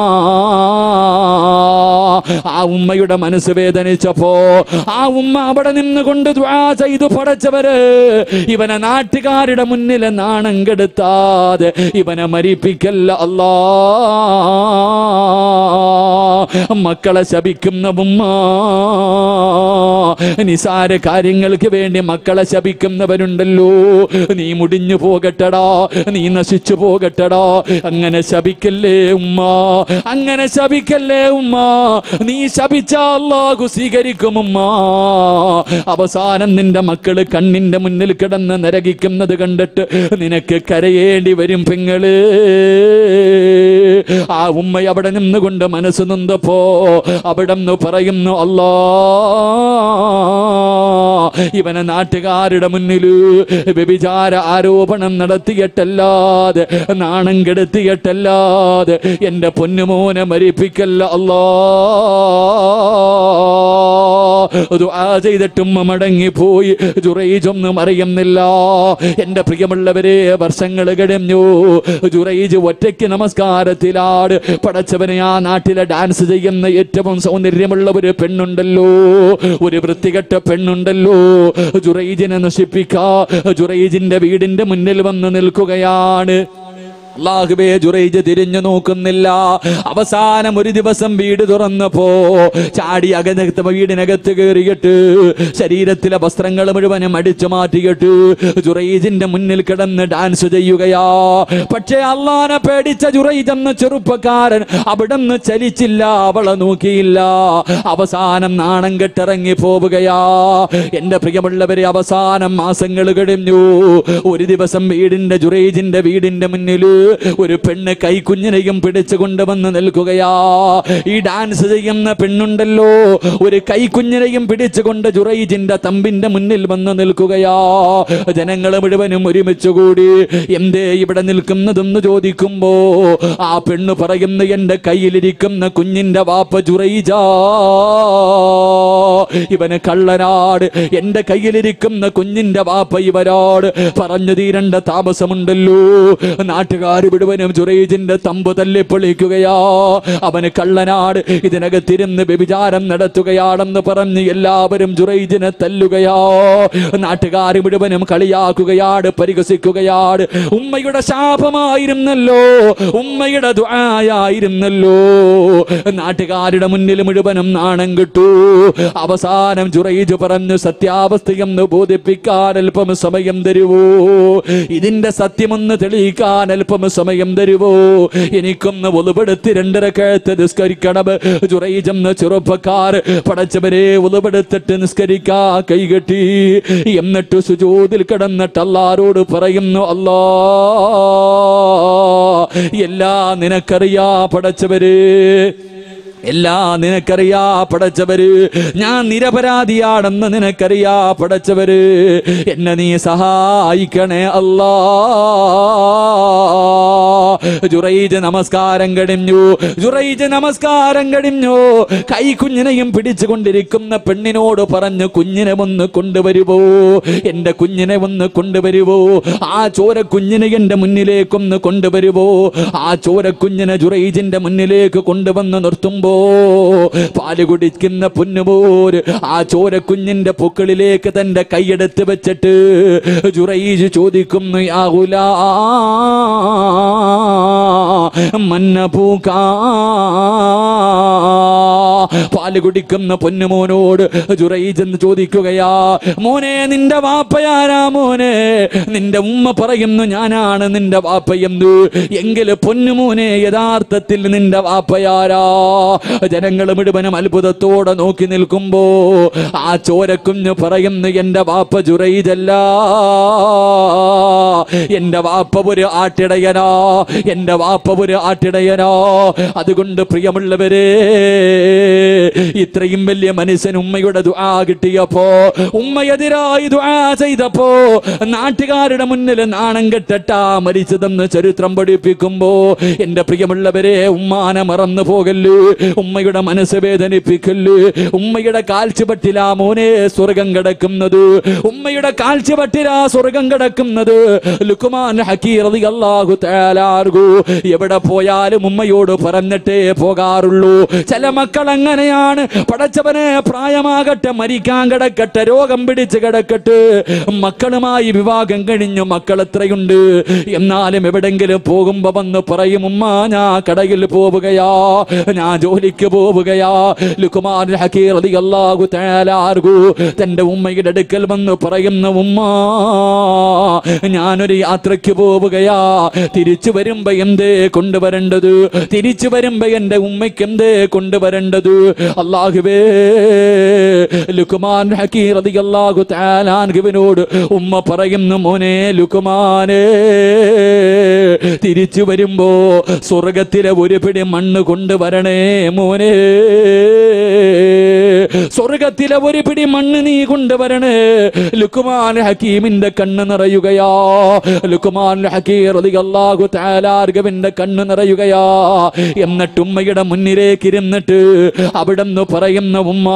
ആ ഉമ്മയുടെ മനസ്സ് വേദനിച്ചപ്പോ ആ ഉമ്മ അവിടെ നിന്നുകൊണ്ട് ദ്വാ ചെയ്തു പടച്ചവര് ഇവനെ നാട്ടുകാരുടെ മുന്നിൽ നാണം കെടുത്താതെ ഇവനെ മരിപ്പിക്കല്ല അല്ലാ മക്കളെ ശപിക്കുന്ന ഉമ്മ നിസാര കാര്യങ്ങൾക്ക് വേണ്ടി മക്കളെ ശപിക്കുന്നവരുണ്ടല്ലോ നീ മുടിഞ്ഞു പോകട്ടടാ നീ നശിച്ചു പോകട്ടടാ അങ്ങനെ ശപിക്കല്ലേ ഉമ്മ അങ്ങനെ ശപിക്കല്ലേ ഉമ്മ നീ ശപിച്ച അല്ലാഹു സ്വീകരിക്കും ഉമ്മ അവസാനം നിന്റെ മക്കള് കണ്ണിന്റെ മുന്നിൽ കിടന്ന് നരകിക്കുന്നത് കണ്ടിട്ട് നിനക്ക് കരയേണ്ടി വരും പെങ്ങള് ആ ഉമ്മ അവിടെ നിന്നുകൊണ്ട് മനസ്സ് നിന്നപ്പോ അവിടെ നിന്ന് പറയുന്നു അല്ലാ ഇവനെ നാട്ടുകാരുടെ മുന്നിൽ വ്യഭിചാര ആരോപണം നടത്തിയിട്ടല്ലാതെ നാണം കെടുത്തിയിട്ടല്ലാതെ എന്റെ പൊന്നുമോനെ മരിപ്പിക്കല്ല അല്ലാ ദുആ ചെയ്തിട്ടും മടങ്ങിപ്പോയി ജുറൈജൊന്നും അറിയുന്നില്ല എന്റെ പ്രിയമുള്ളവരെ വർഷങ്ങൾ കഴിഞ്ഞു ജുറൈജ് ഒറ്റയ്ക്ക് നമസ്കാരത്തിലാട് പടച്ചവനെ ആ നാട്ടിലെ ഡാൻസ് ചെയ്യുന്ന ഏറ്റവും സൗന്ദര്യമുള്ള ഒരു പെണ്ണുണ്ടല്ലോ ഒരു വൃത്തികെട്ട പെണ്ണുണ്ടല്ലോ ജുറൈജിനെ നശിപ്പിക്കാ ജുറൈജിന്റെ വീടിന്റെ മുന്നിൽ വന്ന് നിൽക്കുകയാണ് അള്ളാഹുബേ ജുറൈജ് തിരിഞ്ഞു നോക്കുന്നില്ല അവസാനം ഒരു ദിവസം വീട് തുറന്നപ്പോ ചാടി അകനകത്ത് വീടിനകത്ത് കയറിയിട്ട് ശരീരത്തിലെ വസ്ത്രങ്ങൾ മുഴുവനും അടിച്ചു മാറ്റിയിട്ട് ജുറൈജിന്റെ മുന്നിൽ കിടന്ന് ഡാൻസ് ചെയ്യുകയാ പക്ഷേ അള്ളാനെ പേടിച്ച ജുറൈജ് എന്ന ചെറുപ്പക്കാരൻ അവിടെ നിന്ന് ചലിച്ചില്ല അവളെ നോക്കിയില്ല അവസാനം നാണം കെട്ടിറങ്ങി പോവുകയാ എന്റെ പ്രിയമുള്ളവരെ അവസാനം മാസങ്ങൾ കഴിഞ്ഞു ഒരു ദിവസം വീടിന്റെ ജുറൈജിന്റെ വീടിന്റെ മുന്നിൽ ഒരു പെണ്ണ് കൈക്കുഞ്ഞിനെയും പിടിച്ചു കൊണ്ടുവന്ന് നിൽക്കുകയാ ഈ ഡാൻസ് ചെയ്യുന്ന പെണ്ണുണ്ടല്ലോ ഒരു കൈക്കുഞ്ഞിനെയും പിടിച്ചുകൊണ്ട് ജുറൈജിന്റെ തമ്പിന്റെ മുന്നിൽ വന്ന് നിൽക്കുകയാ ജനങ്ങൾ മുഴുവനും ഒരുമിച്ച് കൂടി എന്തേ ഇവിടെ നിൽക്കുന്നതെന്ന് ചോദിക്കുമ്പോ ആ പെണ്ണ് പറയുന്നു എന്റെ കയ്യിലിരിക്കുന്ന കുഞ്ഞിന്റെ വാപ്പ ജുറൈജാ ഇവന് കള്ളനാട് എന്റെ കയ്യിലിരിക്കുന്ന കുഞ്ഞിന്റെ വാപ്പ ഇവരോട് പറഞ്ഞു തീരേണ്ട താമസമുണ്ടല്ലോ നാട്ടുകാർ നാട്ടുകാർ മുഴുവനും ജുറൈജിന്റെ തമ്പ് തല്ലിപ്പൊളിക്കുകയാ അവന് കള്ളനാട് ഇതിനകത്തിരുന്ന് വ്യഭിചാരം നടത്തുകയാണെന്ന് പറഞ്ഞ് എല്ലാവരും ജുറൈജിനെ തല്ലുകയാ നാട്ടുകാർ മുഴുവനും കളിയാക്കുകയാണ് പരിഹസിക്കുകയാണ് ഉമ്മയുടെ ശാപമായിരുന്നല്ലോ ഉമ്മയുടെ ദ്വായായിരുന്നല്ലോ നാട്ടുകാരുടെ മുന്നിൽ മുഴുവനും നാണം കിട്ടു അവസാനം ജുറൈജ് പറഞ്ഞു സത്യാവസ്ഥയെന്ന് ബോധിപ്പിക്കാൻ അല്പം സമയം തരുവോ ഇതിന്റെ സത്യമൊന്ന് തെളിയിക്കാൻ അല്പം സമയം തരുവോ എനിക്കൊന്ന് ഒളിപെടുത്തി രണ്ടര കേത്ത് നിസ്കരിക്കണം ജുറൈജെന്ന ചെറുപ്പക്കാർ പടച്ചവരെ ഒളിപെടുത്തിട്ട് നിസ്കരിക്കാ കൈകെട്ടി എന്നിട്ട് സുജൂതിൽ കിടന്നിട്ട് അല്ലാരോട് പറയുന്നു അല്ലാ എല്ലാ നിനക്കറിയാ പടച്ചവര് എല്ലാം നിനക്കറിയാ പടച്ചവര് ഞാൻ നിരപരാധിയാണെന്ന് നിനക്കറിയാ പടച്ചവര് എന്നെ നീ സഹായിക്കണേ അല്ലാ ജുറൈജ് നമസ്കാരം കഴിഞ്ഞു ജുറൈജ് നമസ്കാരം കഴിഞ്ഞു കൈ കുഞ്ഞിനെയും പിടിച്ചുകൊണ്ടിരിക്കുന്ന പെണ്ണിനോട് പറഞ്ഞു കുഞ്ഞിനെ ഒന്ന് കൊണ്ടുവരുവോ എന്റെ കുഞ്ഞിനെ ഒന്ന് കൊണ്ടുവരുവോ ആ ചോര കുഞ്ഞിനെ എന്റെ മുന്നിലേക്കൊന്ന് കൊണ്ടുവരുവോ ആ ചോര കുഞ്ഞിനെ ജുറൈജിന്റെ മുന്നിലേക്ക് കൊണ്ടുവന്ന് നിർത്തുമ്പോ പാല് കുടിക്കുന്ന പൊന്നുപോര് ആ ചോര കുഞ്ഞിന്റെ പൊക്കിളിലേക്ക് തന്റെ കൈയെടുത്ത് വെച്ചിട്ട് ജുറൈജ് ചോദിക്കുന്നു യാഹുലാ മന്നപൂക്കാ പാല് കുടിക്കുന്ന പൊന്നുമോനോട് ജുറൈജ് എന്ന് ചോദിക്കുകയാ മോനെ നിന്റെ വാപ്പയാരാ മോനെ നിന്റെ ഉമ്മ പറയുന്നു ഞാനാണ് നിന്റെ വാപ്പയെന്ന് എങ്കിൽ പൊന്നുമോനെ യഥാർത്ഥത്തിൽ നിന്റെ വാപ്പയാരാ ജനങ്ങൾ മുഴുവനും അത്ഭുതത്തോടെ നോക്കി നിൽക്കുമ്പോ ആ ചോരക്കുഞ്ഞ് പറയുന്നു എന്റെ വാപ്പ ജുറൈജല്ല എന്റെ വാപ്പ ഒരു ആട്ടിടയനാ എന്റെ വാപ്പ ഒരു ആട്ടിടയനാ അതുകൊണ്ട് പ്രിയമുള്ളവരെ ഇത്രയും വലിയ മനുഷ്യൻ ഉമ്മയുടെ ദുആ കിട്ടിയപ്പോ ഉമ്മയെതിരായി ദുആ ചെയ്തപ്പോ നാട്ടുകാരുടെ മുന്നിൽ നാണം കെട്ടട്ടാ മരിച്ചതെന്ന് ചരിത്രം പഠിപ്പിക്കുമ്പോ എന്റെ പ്രിയമുള്ളവരെ ഉമ്മാനെ മറന്നു പോകല്ല് ഉമ്മയുടെ മനസ്സ് വേദനിപ്പിക്കല്ല് ഉമ്മയുടെ കാൽച്ചുപട്ടിലാ മോനെ സ്വർഗം കിടക്കുന്നത് ഉമ്മയുടെ കാൽച്ചുപട്ടിലാ സ്വർഗം കിടക്കുന്നത് ലുക്കുമാൻ ഹക്കീർ അള്ളാഹു തേലാർഗു എവിടെ പോയാലും ഉമ്മയോട് പറഞ്ഞിട്ടേ പോകാറുള്ളൂ ചില മക്കൾ അങ്ങനെയാണ് പടച്ചവനെ പ്രായമാകട്ടെ മരിക്കാൻ കിടക്കട്ടെ രോഗം പിടിച്ച് കിടക്കട്ടെ മക്കളുമായി വിവാഹം കഴിഞ്ഞു മക്കൾ എത്രയുണ്ട് എന്നാലും എവിടെങ്കിലും പോകുമ്പോ വന്ന് പറയും ഉമ്മ ഞാൻ കടയിൽ പോവുകയാ ഞാൻ ജോലിക്ക് പോവുകയാ ലുക്കുമാർ ഹക്കീർ അള്ളാഹു തേലാർഗു തന്റെ ഉമ്മയുടെ അടുക്കൽ വന്ന് പറയുന്ന ഉമ്മ ഞാനൊരു യാത്രയ്ക്ക് പോവുകയാ തിരിച്ചു വരുമ്പോ എന്തേ കൊണ്ടുവരേണ്ടത് തിരിച്ചു വരുമ്പോ എന്റെ ഉമ്മയ്ക്ക് എന്തേ കൊണ്ടുവരേണ്ടത് അള്ളാഹുവേ ലുക്കുമാൻ ഹക്കീർ അള്ളാഹു താലാൻഹുവിനോട് ഉമ്മ പറയുന്നു മോനെ ലുക്കുമാനേ തിരിച്ചു വരുമ്പോ സ്വർഗത്തിലെ ഒരു പിടി മണ്ണ് കൊണ്ടുവരണേ മോനെ സ്വർഗത്തിലെ ഒരു പിടി മണ്ണ് നീ കൊണ്ടുവരണേ ലുക്കുമാൻ ഹക്കീമിന്റെ കണ്ണ് നിറയുകയാ ലുക്കുമാൻ ഹക്കീർ അള്ളാഹു താലാർഗവിന്റെ കണ്ണ് നിറയുകയാ എന്നിട്ട് ഉമ്മയുടെ മുന്നിലേക്ക് ഇരുന്നിട്ട് അവിടെന്ന് പറയുന്ന ഉമ്മ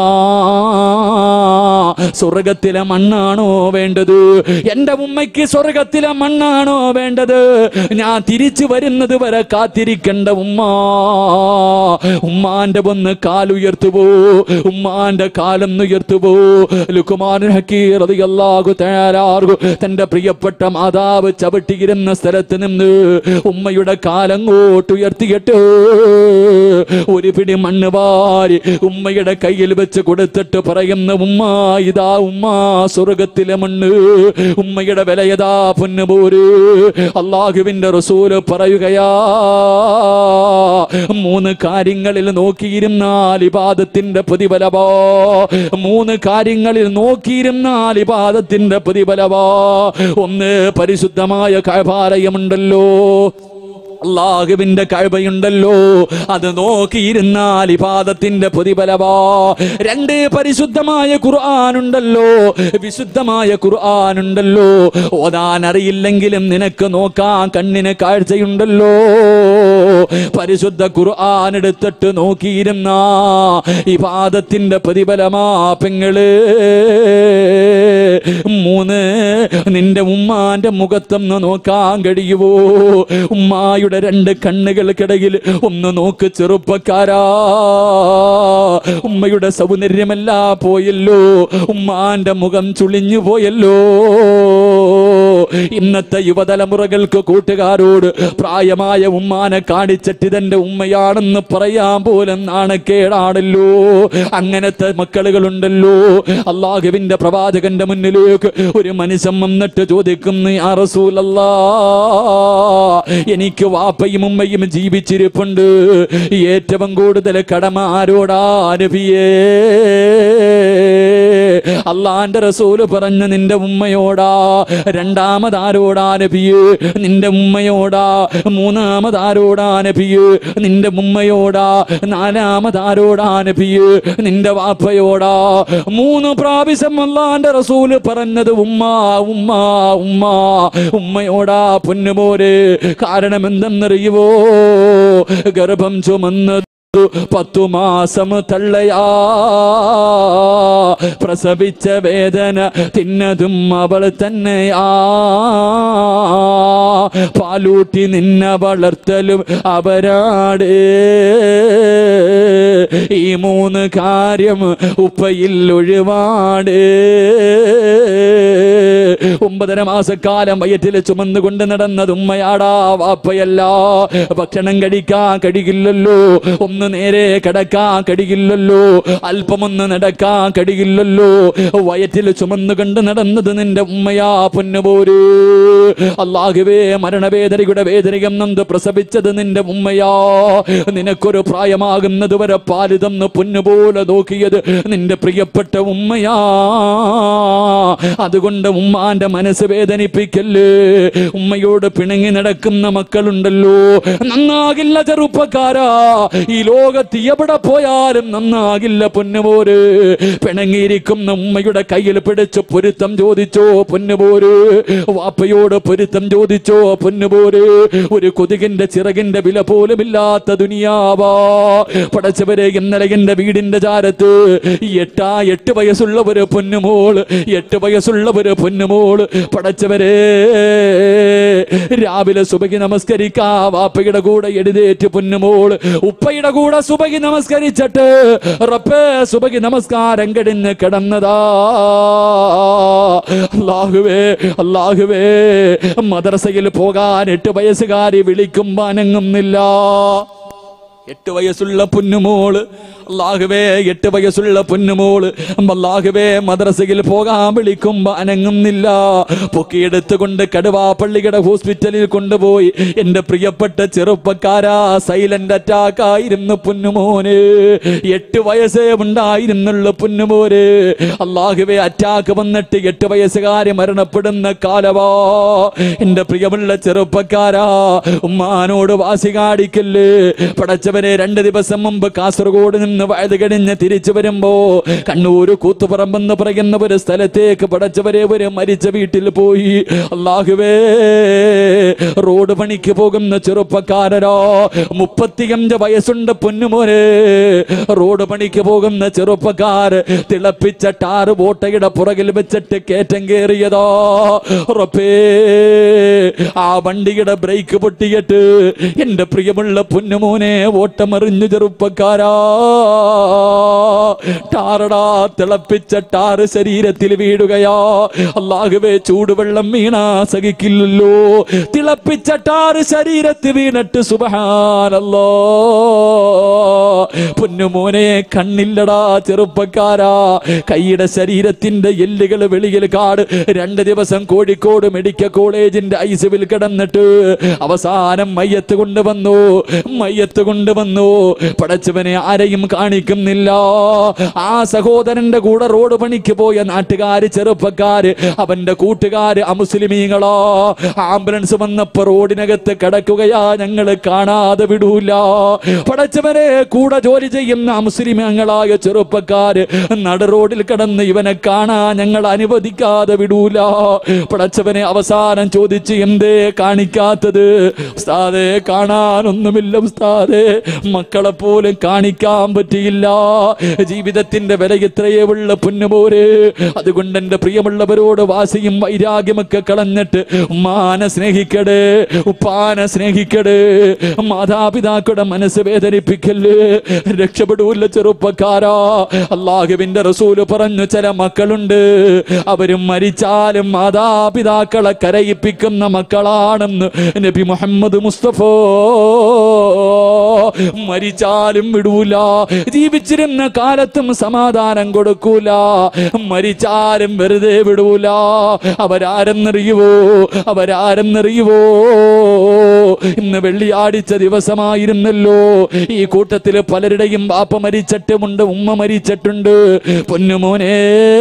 സ്വർഗത്തിലെ മണ്ണാണോ വേണ്ടത് എന്റെ ഉമ്മയ്ക്ക് സ്വർഗത്തിലെ മണ്ണാണോ വേണ്ടത് ഞാൻ തിരിച്ചു വരുന്നത് വരെ കാത്തിരിക്കണ്ട ഉമ്മ ഉമ്മാന്റെ ഒന്ന് കാലുയർത്തുപോ ഉമ്മാന്റെ കാലൊന്ന് ഉയർത്തുപോ ലുക്കുമാൻ ഹക്കീർ അള്ളാഹു തയ്യാറാകു തന്റെ പ്രിയപ്പെട്ട മാതാവ് ചവിട്ടിയിരുന്ന സ്ഥലത്ത് നിന്ന് ഉമ്മയുടെ കാലങ്ങോട്ട് ഉയർത്തിയിട്ട് ഒരു പിടി മണ്ണ് വാരി ഉമ്മയുടെ കയ്യിൽ വെച്ച് കൊടുത്തിട്ട് പറയുന്ന ഉമ്മ ഇതാ ഉമ്മ സ്വർഗത്തിലെ മണ്ണ് ഉമ്മയുടെ വിലയതാ പൊന്നുപോര് അള്ളാഹുവിന്റെ റസൂല് പറയുകയാ മൂന്ന് കാര്യങ്ങളിൽ നോക്കിയിരുന്നാൽ ഇബാദത്തിന്റെ പ്രതിഫലമോ മൂന്ന് കാര്യങ്ങളിൽ നോക്കിയിരുന്നാൽ ഇബാദത്തിന്റെ പ്രതിഫലമോ ഒന്ന് പരിശുദ്ധമായ കഴപാലയമുണ്ടല്ലോ അള്ളാഹുവിന്റെ കഴിവയുണ്ടല്ലോ അത് നോക്കിയിരുന്നാൽ ഇപാദത്തിന്റെ പ്രതിഫലവാ രണ്ട് പരിശുദ്ധമായ ഖുർആാനുണ്ടല്ലോ വിശുദ്ധമായ ഖുർആാനുണ്ടല്ലോ ഓതാൻ അറിയില്ലെങ്കിലും നിനക്ക് നോക്കാൻ കണ്ണിന് കാഴ്ചയുണ്ടല്ലോ പരിശുദ്ധ ഖുർആൻ എടുത്തിട്ട് നോക്കിയിരുന്ന ഇപാദത്തിന്റെ പ്രതിഫലമാ പെങ്ങള് മൂന്ന് നിന്റെ ഉമ്മാന്റെ മുഖത്തൊന്ന് നോക്കാൻ കഴിയുവോ ഉമ്മായുടെ രണ്ട് കണ്ണുകൾക്കിടയിൽ ഒന്ന് നോക്ക് ചെറുപ്പക്കാരാ ഉമ്മയുടെ സൗന്ദര്യമല്ല പോയല്ലോ ഉമ്മാന്റെ മുഖം ചുളിഞ്ഞു പോയല്ലോ ഇന്നത്തെ യുവതലമുറകൾക്ക് കൂട്ടുകാരോട് പ്രായമായ ഉമ്മാനെ കാണിച്ചിട്ട് ഇതെന്റെ ഉമ്മയാണെന്ന് പറയാൻ പോലും നാണക്കേടാണല്ലോ അങ്ങനത്തെ മക്കളുകളുണ്ടല്ലോ അള്ളാഹുവിന്റെ പ്രവാചകന്റെ മുന്നിലേക്ക് ഒരു മനുഷ്യൻ വന്നിട്ട് ചോദിക്കുന്നു "യാ റസൂലല്ലാ എനിക്ക് വാപ്പയും ഉമ്മയും ജീവിച്ചിരിപ്പുണ്ട് ഏറ്റവും കൂടുതൽ കടമ ആരോടാ നബിയേ അള്ളാന്റെ റസൂല് പറഞ്ഞു നിന്റെ ഉമ്മയോടാ രണ്ടാമതാരോടാ നബിയേ നിന്റെ ഉമ്മയോടാ മൂന്നാമതാരോടാ നബിയേ നിന്റെ ഉമ്മയോടാ നാലാമതാരോടാ നബിയേ നിന്റെ വാപ്പയോടാ മൂന്ന് പ്രാവശ്യം അള്ളാന്റെ റസൂല് പറഞ്ഞത് ഉമ്മ ഉമ്മ ഉമ്മ ഉമ്മയോടാ പൊന്നുമോരെ കാരണം എന്തെന്നറിയുവോ ഗർഭം ചുമന്നത് പത്തു മാസം തള്ളയാ പ്രസവിച്ച വേദന തിന്നതും അവൾ തന്നെയാ പാലൂട്ടി നിന്ന വളർത്തലും അവരാട് ഈ മൂന്ന് കാര്യം ഉപ്പയിൽ ഒഴിവാട് ഒമ്പതര മാസക്കാലം വയറ്റിൽ ചുമന്നുകൊണ്ട് നടന്നത് ഉമ്മയാടാ വാപ്പയല്ല ഭക്ഷണം കഴിക്കാൻ കഴിയില്ലല്ലോ ഒന്ന് നേരെ കിടക്കാൻ കഴിയില്ലല്ലോ അല്പമൊന്ന് നടക്കാൻ കഴിയില്ലല്ലോ വയറ്റിൽ ചുമന്നുകൊണ്ട് നടന്നത് നിന്റെ ഉമ്മയാ പൊന്നുപോര് അള്ളാഹുവേ മരണവേദനയുടെ വേദനയും നന്ദ് പ്രസവിച്ചത് നിന്റെ ഉമ്മയാ നിനക്കൊരു പ്രായമാകുന്നത് വരെ പാല് തന്ന് പൊന്നുപോലെ നോക്കിയത് നിന്റെ പ്രിയപ്പെട്ട ഉമ്മയാ അതുകൊണ്ട് ഉമ്മാന്റെ മനസ്സ് വേദനിപ്പിക്കല്ലേ ഉമ്മയോട് പിണങ്ങി നടക്കുന്ന മക്കളുണ്ടല്ലോ നന്നാകില്ല ചെറുപ്പക്കാരാ ഈ ലോകത്ത് എവിടെ പോയാലും നന്നാകില്ല പൊന്നുപോര് പിണങ്ങിയിരിക്കുന്ന ഉമ്മയുടെ കയ്യിൽ പിടിച്ച് പൊരുത്തം ചോദിച്ചോ പൊന്നുപോര് വാപ്പയോട് പൊരുത്തം ചോദിച്ചോ പൊന്നുപോര് ഒരു കൊതുകിന്റെ ചിറകിന്റെ വില പോലുമില്ലാത്ത ദുനിയാവാ പടച്ചവരെ ഇന്നലെ എന്റെ വീടിന്റെ ചാരത്ത് എട്ടാ എട്ട് വയസ്സുള്ള ഒരു പൊന്നുമോള് എട്ട് വയസ്സുള്ള ഒരു പൊന്നുമോള് പടച്ചവരെ രാവിലെ സുബഹി നമസ്കരിക്കാ വാപ്പയുടെ കൂടെ എഴുതേറ്റ് പൊന്നുമോള് ഉപ്പയുടെ കൂടെ സുബഹി നമസ്കരിച്ചിട്ട് റബ്ബേ സുബഹി നമസ്കാരം കഴിഞ്ഞ് കിടന്നതാ അല്ലാഹുവേ അല്ലാഹുവേ മദ്രസയിൽ പോകാൻ എട്ട് വയസ്സുകാരി വിളിക്കുമ്പോ അനങ്ങുന്നില്ല എട്ട് വയസ്സുള്ള പൊന്നുമോള് അള്ളാഹുവേ എട്ട് വയസ്സുള്ള പൊന്നുമോള് അള്ളാഹുവേ മദ്രസയിൽ പോകാൻ വിളിക്കുമ്പോ അനങ്ങുന്നില്ല പൊക്കിയെടുത്തുകൊണ്ട് കടുവാപ്പള്ളിയുടെ ഹോസ്പിറ്റലിൽ കൊണ്ടുപോയി എന്റെ പ്രിയപ്പെട്ട ചെറുപ്പക്കാരാ സൈലന്റ് അറ്റാക്ക് ആയിരുന്നു പൊന്നുമോന് എട്ട് വയസ്സേ ഉണ്ടായിരുന്നുള്ള പൊന്നുമോര് അള്ളാഹുവേ അറ്റാക്ക് വന്നിട്ട് എട്ട് വയസ്സുകാരി മരണപ്പെടുന്ന കാലവാ എന്റെ പ്രിയമുള്ള ചെറുപ്പക്കാരാ ഉമ്മാനോട് വാസി കാണിക്കല്ലേ പടച്ചവനെ രണ്ട് ദിവസം മുമ്പ് കാസർഗോഡ് നിന്ന് വയത് കഴിഞ്ഞ് തിരിച്ചു വരുമ്പോ കണ്ണൂര് കൂത്തുപറമ്പെന്ന് പറയുന്ന ഒരു സ്ഥലത്തേക്ക് പടച്ചവരെ ഒരു മരിച്ച വീട്ടിൽ പോയി അള്ളാഹുവേ റോഡ് പണിക്ക് പോകുന്ന ചെറുപ്പക്കാരരോ മുപ്പത്തിയഞ്ച് വയസ്സുണ്ട് പൊന്നുമോനെ റോഡ് പണിക്ക് പോകുന്ന ചെറുപ്പക്കാർ തിളപ്പിച്ച ടാറ് ബോട്ടയുടെ പുറകിൽ വെച്ചിട്ട് കയറ്റം കയറിയതോ ഉറപ്പേ ആ വണ്ടിയുടെ ബ്രേക്ക് പൊട്ടിയിട്ട് എന്റെ പ്രിയമുള്ള പൊന്നുമോനെ ഓട്ടമറിഞ്ഞു ചെറുപ്പക്കാരാ ടാറടാ തിളപ്പിച്ച ടാറ് ശരീരത്തിൽ വീടുകയാ അള്ളാഹുവേ ചൂടുവെള്ളം വീണാ സഹിക്കില്ലല്ലോ തിളപ്പിച്ച ടാറ് ശരീരത്തിൽ വീണിട്ട് സുബഹാനല്ലോ പൊന്നുമോനെ കണ്ണില്ലടാ ചെറുപ്പക്കാരാ കൈയുടെ ശരീരത്തിന്റെ എല്ലുകൾ വെളിയിൽ കാട് രണ്ട് ദിവസം കോഴിക്കോട് മെഡിക്കൽ കോളേജിന്റെ ഐസിവിൽ കിടന്നിട്ട് അവസാനം മയ്യത്ത് കൊണ്ടുവന്നു മയ്യത്ത് കൊണ്ടുവന്നു പടച്ചവനെ ആരെയും കാണിക്കുന്നില്ല ആ സഹോദരന്റെ കൂടെ റോഡ് പണിക്ക് പോയ നാട്ടുകാര് ചെറുപ്പക്കാര് അവന്റെ കൂട്ടുകാര് അമുസ്ലിമീങ്ങളോ ആംബുലൻസ് വന്നപ്പോ റോഡിനകത്ത് കിടക്കുകയാ ഞങ്ങള് കാണാതെ വിടൂല പടച്ചവനെ കൂടെ ജോലി ചെയ്യുന്ന മുസ്ലിമങ്ങളായ ചെറുപ്പക്കാര് നട റോഡിൽ കിടന്ന് ഇവനെ കാണാൻ ഞങ്ങൾ അനുവദിക്കാതെ വിടൂല പടച്ചവനെ അവസാനം ചോദിച്ച് എന്തേ കാണിക്കാത്തത് ഉസ്താദേ കാണാനൊന്നുമില്ല ഉസ്താദേ മക്കളെ പോലും കാണിക്കാൻ പറ്റിയില്ല ജീവിതത്തിന്റെ വില ഇത്രയേ ഉള്ള പുന്നുപോര് അതുകൊണ്ട് എന്റെ പ്രിയമുള്ളവരോട് വാസിയും വൈരാഗ്യമൊക്കെ കളഞ്ഞിട്ട് ഉമ്മാനെ സ്നേഹിക്കടേ ഉപ്പാനെ സ്നേഹിക്കടേ മാതാപിതാക്കളുടെ മനസ്സ് വേദനിപ്പിക്കല്ലേ രക്ഷപ്പെടൂല്ല ചെറുപ്പക്കാരാ അള്ളാഹുവിന്റെ റസൂല് പറഞ്ഞു ചില മക്കളുണ്ട് അവരും മരിച്ചാലും മാതാപിതാക്കളെ കരയിപ്പിക്കുന്ന മക്കളാണെന്ന് നബി മുഹമ്മദ് മുസ്തഫ മരിച്ചാലും വിടൂല ജീവിച്ചിരുന്ന കാലത്തും സമാധാനം കൊടുക്കൂല മരിച്ചാലും വെറുതെ വിടൂല അവരാരെന്നറിയുവോ അവരാരെന്നറിയുവോ ഇന്ന് വെള്ളിയാടിച്ച ദിവസമായിരുന്നല്ലോ ഈ കൂട്ടത്തിൽ പലരുടെയും ബാപ്പ മരിച്ചിട്ടുമുണ്ട് ഉമ്മ മരിച്ചിട്ടുണ്ട് പൊന്നുമോനെ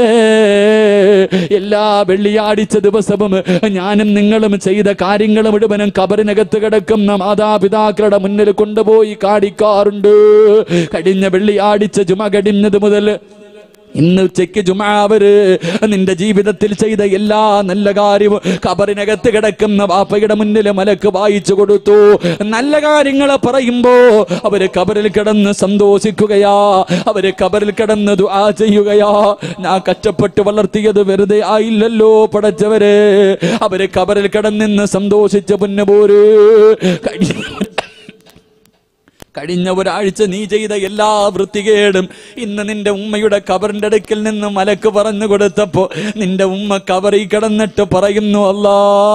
എല്ലാ വെള്ളിയാടിച്ച ദിവസവും ഞാനും നിങ്ങളും ചെയ്ത കാര്യങ്ങൾ മുഴുവനും കബറിനകത്ത് കിടക്കുന്ന മാതാപിതാക്കളുടെ മുന്നിൽ കൊണ്ടുപോയി കാണിക്കാറുണ്ട് കഴിഞ്ഞ വെള്ളിയാടിച്ച ചുമ കഴിഞ്ഞത് മുതൽ ഇന്ന് ഉച്ചയ്ക്ക് ജുമാവര് നിന്റെ ജീവിതത്തിൽ ചെയ്ത എല്ലാ നല്ല കാര്യവും കബറിനകത്ത് കിടക്കുന്ന വാപ്പയുടെ മുന്നിൽ മലക്ക് വായിച്ചു കൊടുത്തു നല്ല കാര്യങ്ങൾ പറയുമ്പോ അവര് കബറിൽ കിടന്ന് സന്തോഷിക്കുകയാ അവര് കബറിൽ കിടന്ന് ദുആ ചെയ്യുകയാ ഞാൻ കഷ്ടപ്പെട്ട് വളർത്തിയത് വെറുതെ ആയില്ലല്ലോ പടച്ചവരെ അവര് കബറിൽ കിടന്നിന്ന് സന്തോഷിച്ച പുന്നപോര് കഴിഞ്ഞ കഴിഞ്ഞ ഒരാഴ്ച നീ ചെയ്ത എല്ലാ വൃത്തികേടും ഇന്ന് നിന്റെ ഉമ്മയുടെ കബറിന്റെ അടുക്കൽ നിന്ന് മലക്ക് പറഞ്ഞു കൊടുത്തപ്പോ നിന്റെ ഉമ്മ കബറിൽ കിടന്നിട്ട് പറയുന്നു അല്ലാ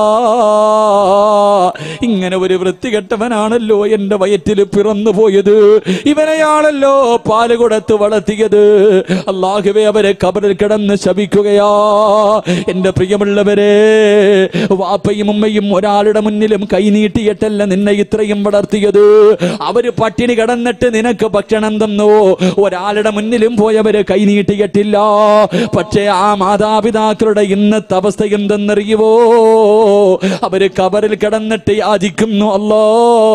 ഇങ്ങനെ ഒരു വൃത്തികെട്ടവനാണല്ലോ എന്റെ വയറ്റിൽ പിറന്നു പോയത് ഇവനെയാണല്ലോ പാല് കൊടുത്ത് വളർത്തിയത് അള്ളാഹുവെ അവരെ കബറിൽ കിടന്ന് ശപിക്കുകയാ എന്റെ പ്രിയമുള്ളവരെ വാപ്പയും ഉമ്മയും ഒരാളുടെ മുന്നിലും കൈനീട്ടിയിട്ടല്ല നിന്നെ ഇത്രയും വളർത്തിയത് അവര് പട്ടിണി കിടന്നിട്ട് നിനക്ക് ഭക്ഷണം തന്നു ഒരാളുടെ മുന്നിലും പോയവര് കൈനീട്ടിയിട്ടില്ല പക്ഷേ ആ മാതാപിതാക്കളുടെ ഇന്നത്തെ അവസ്ഥ എന്തെന്നറിയുവോ അവര് കബറിൽ കിടന്നിട്ട് യാചിക്കുന്നു അല്ലോ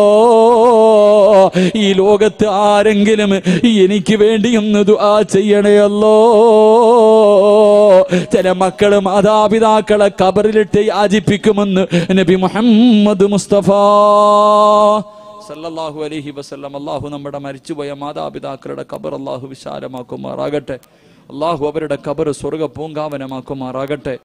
ഈ ലോകത്ത് ആരെങ്കിലും എനിക്ക് വേണ്ടി ഒന്ന് ദുആ ചെയ്യണേ അല്ലോ ചില മക്കള് മാതാപിതാക്കളെ കബറിലിട്ട് യാചിപ്പിക്കുമെന്ന് നബി മുഹമ്മദ് മുസ്തഫ സല്ലല്ലാഹു അലൈഹി വസല്ലം അള്ളാഹു നമ്മുടെ മരിച്ചുപോയ മാതാപിതാക്കളുടെ കബർ അള്ളാഹു വിശാലമാക്കുമാറാകട്ടെ അള്ളാഹു അവരുടെ കബർ സ്വർഗ പൂങ്കാവനമാക്കുമാറാകട്ടെ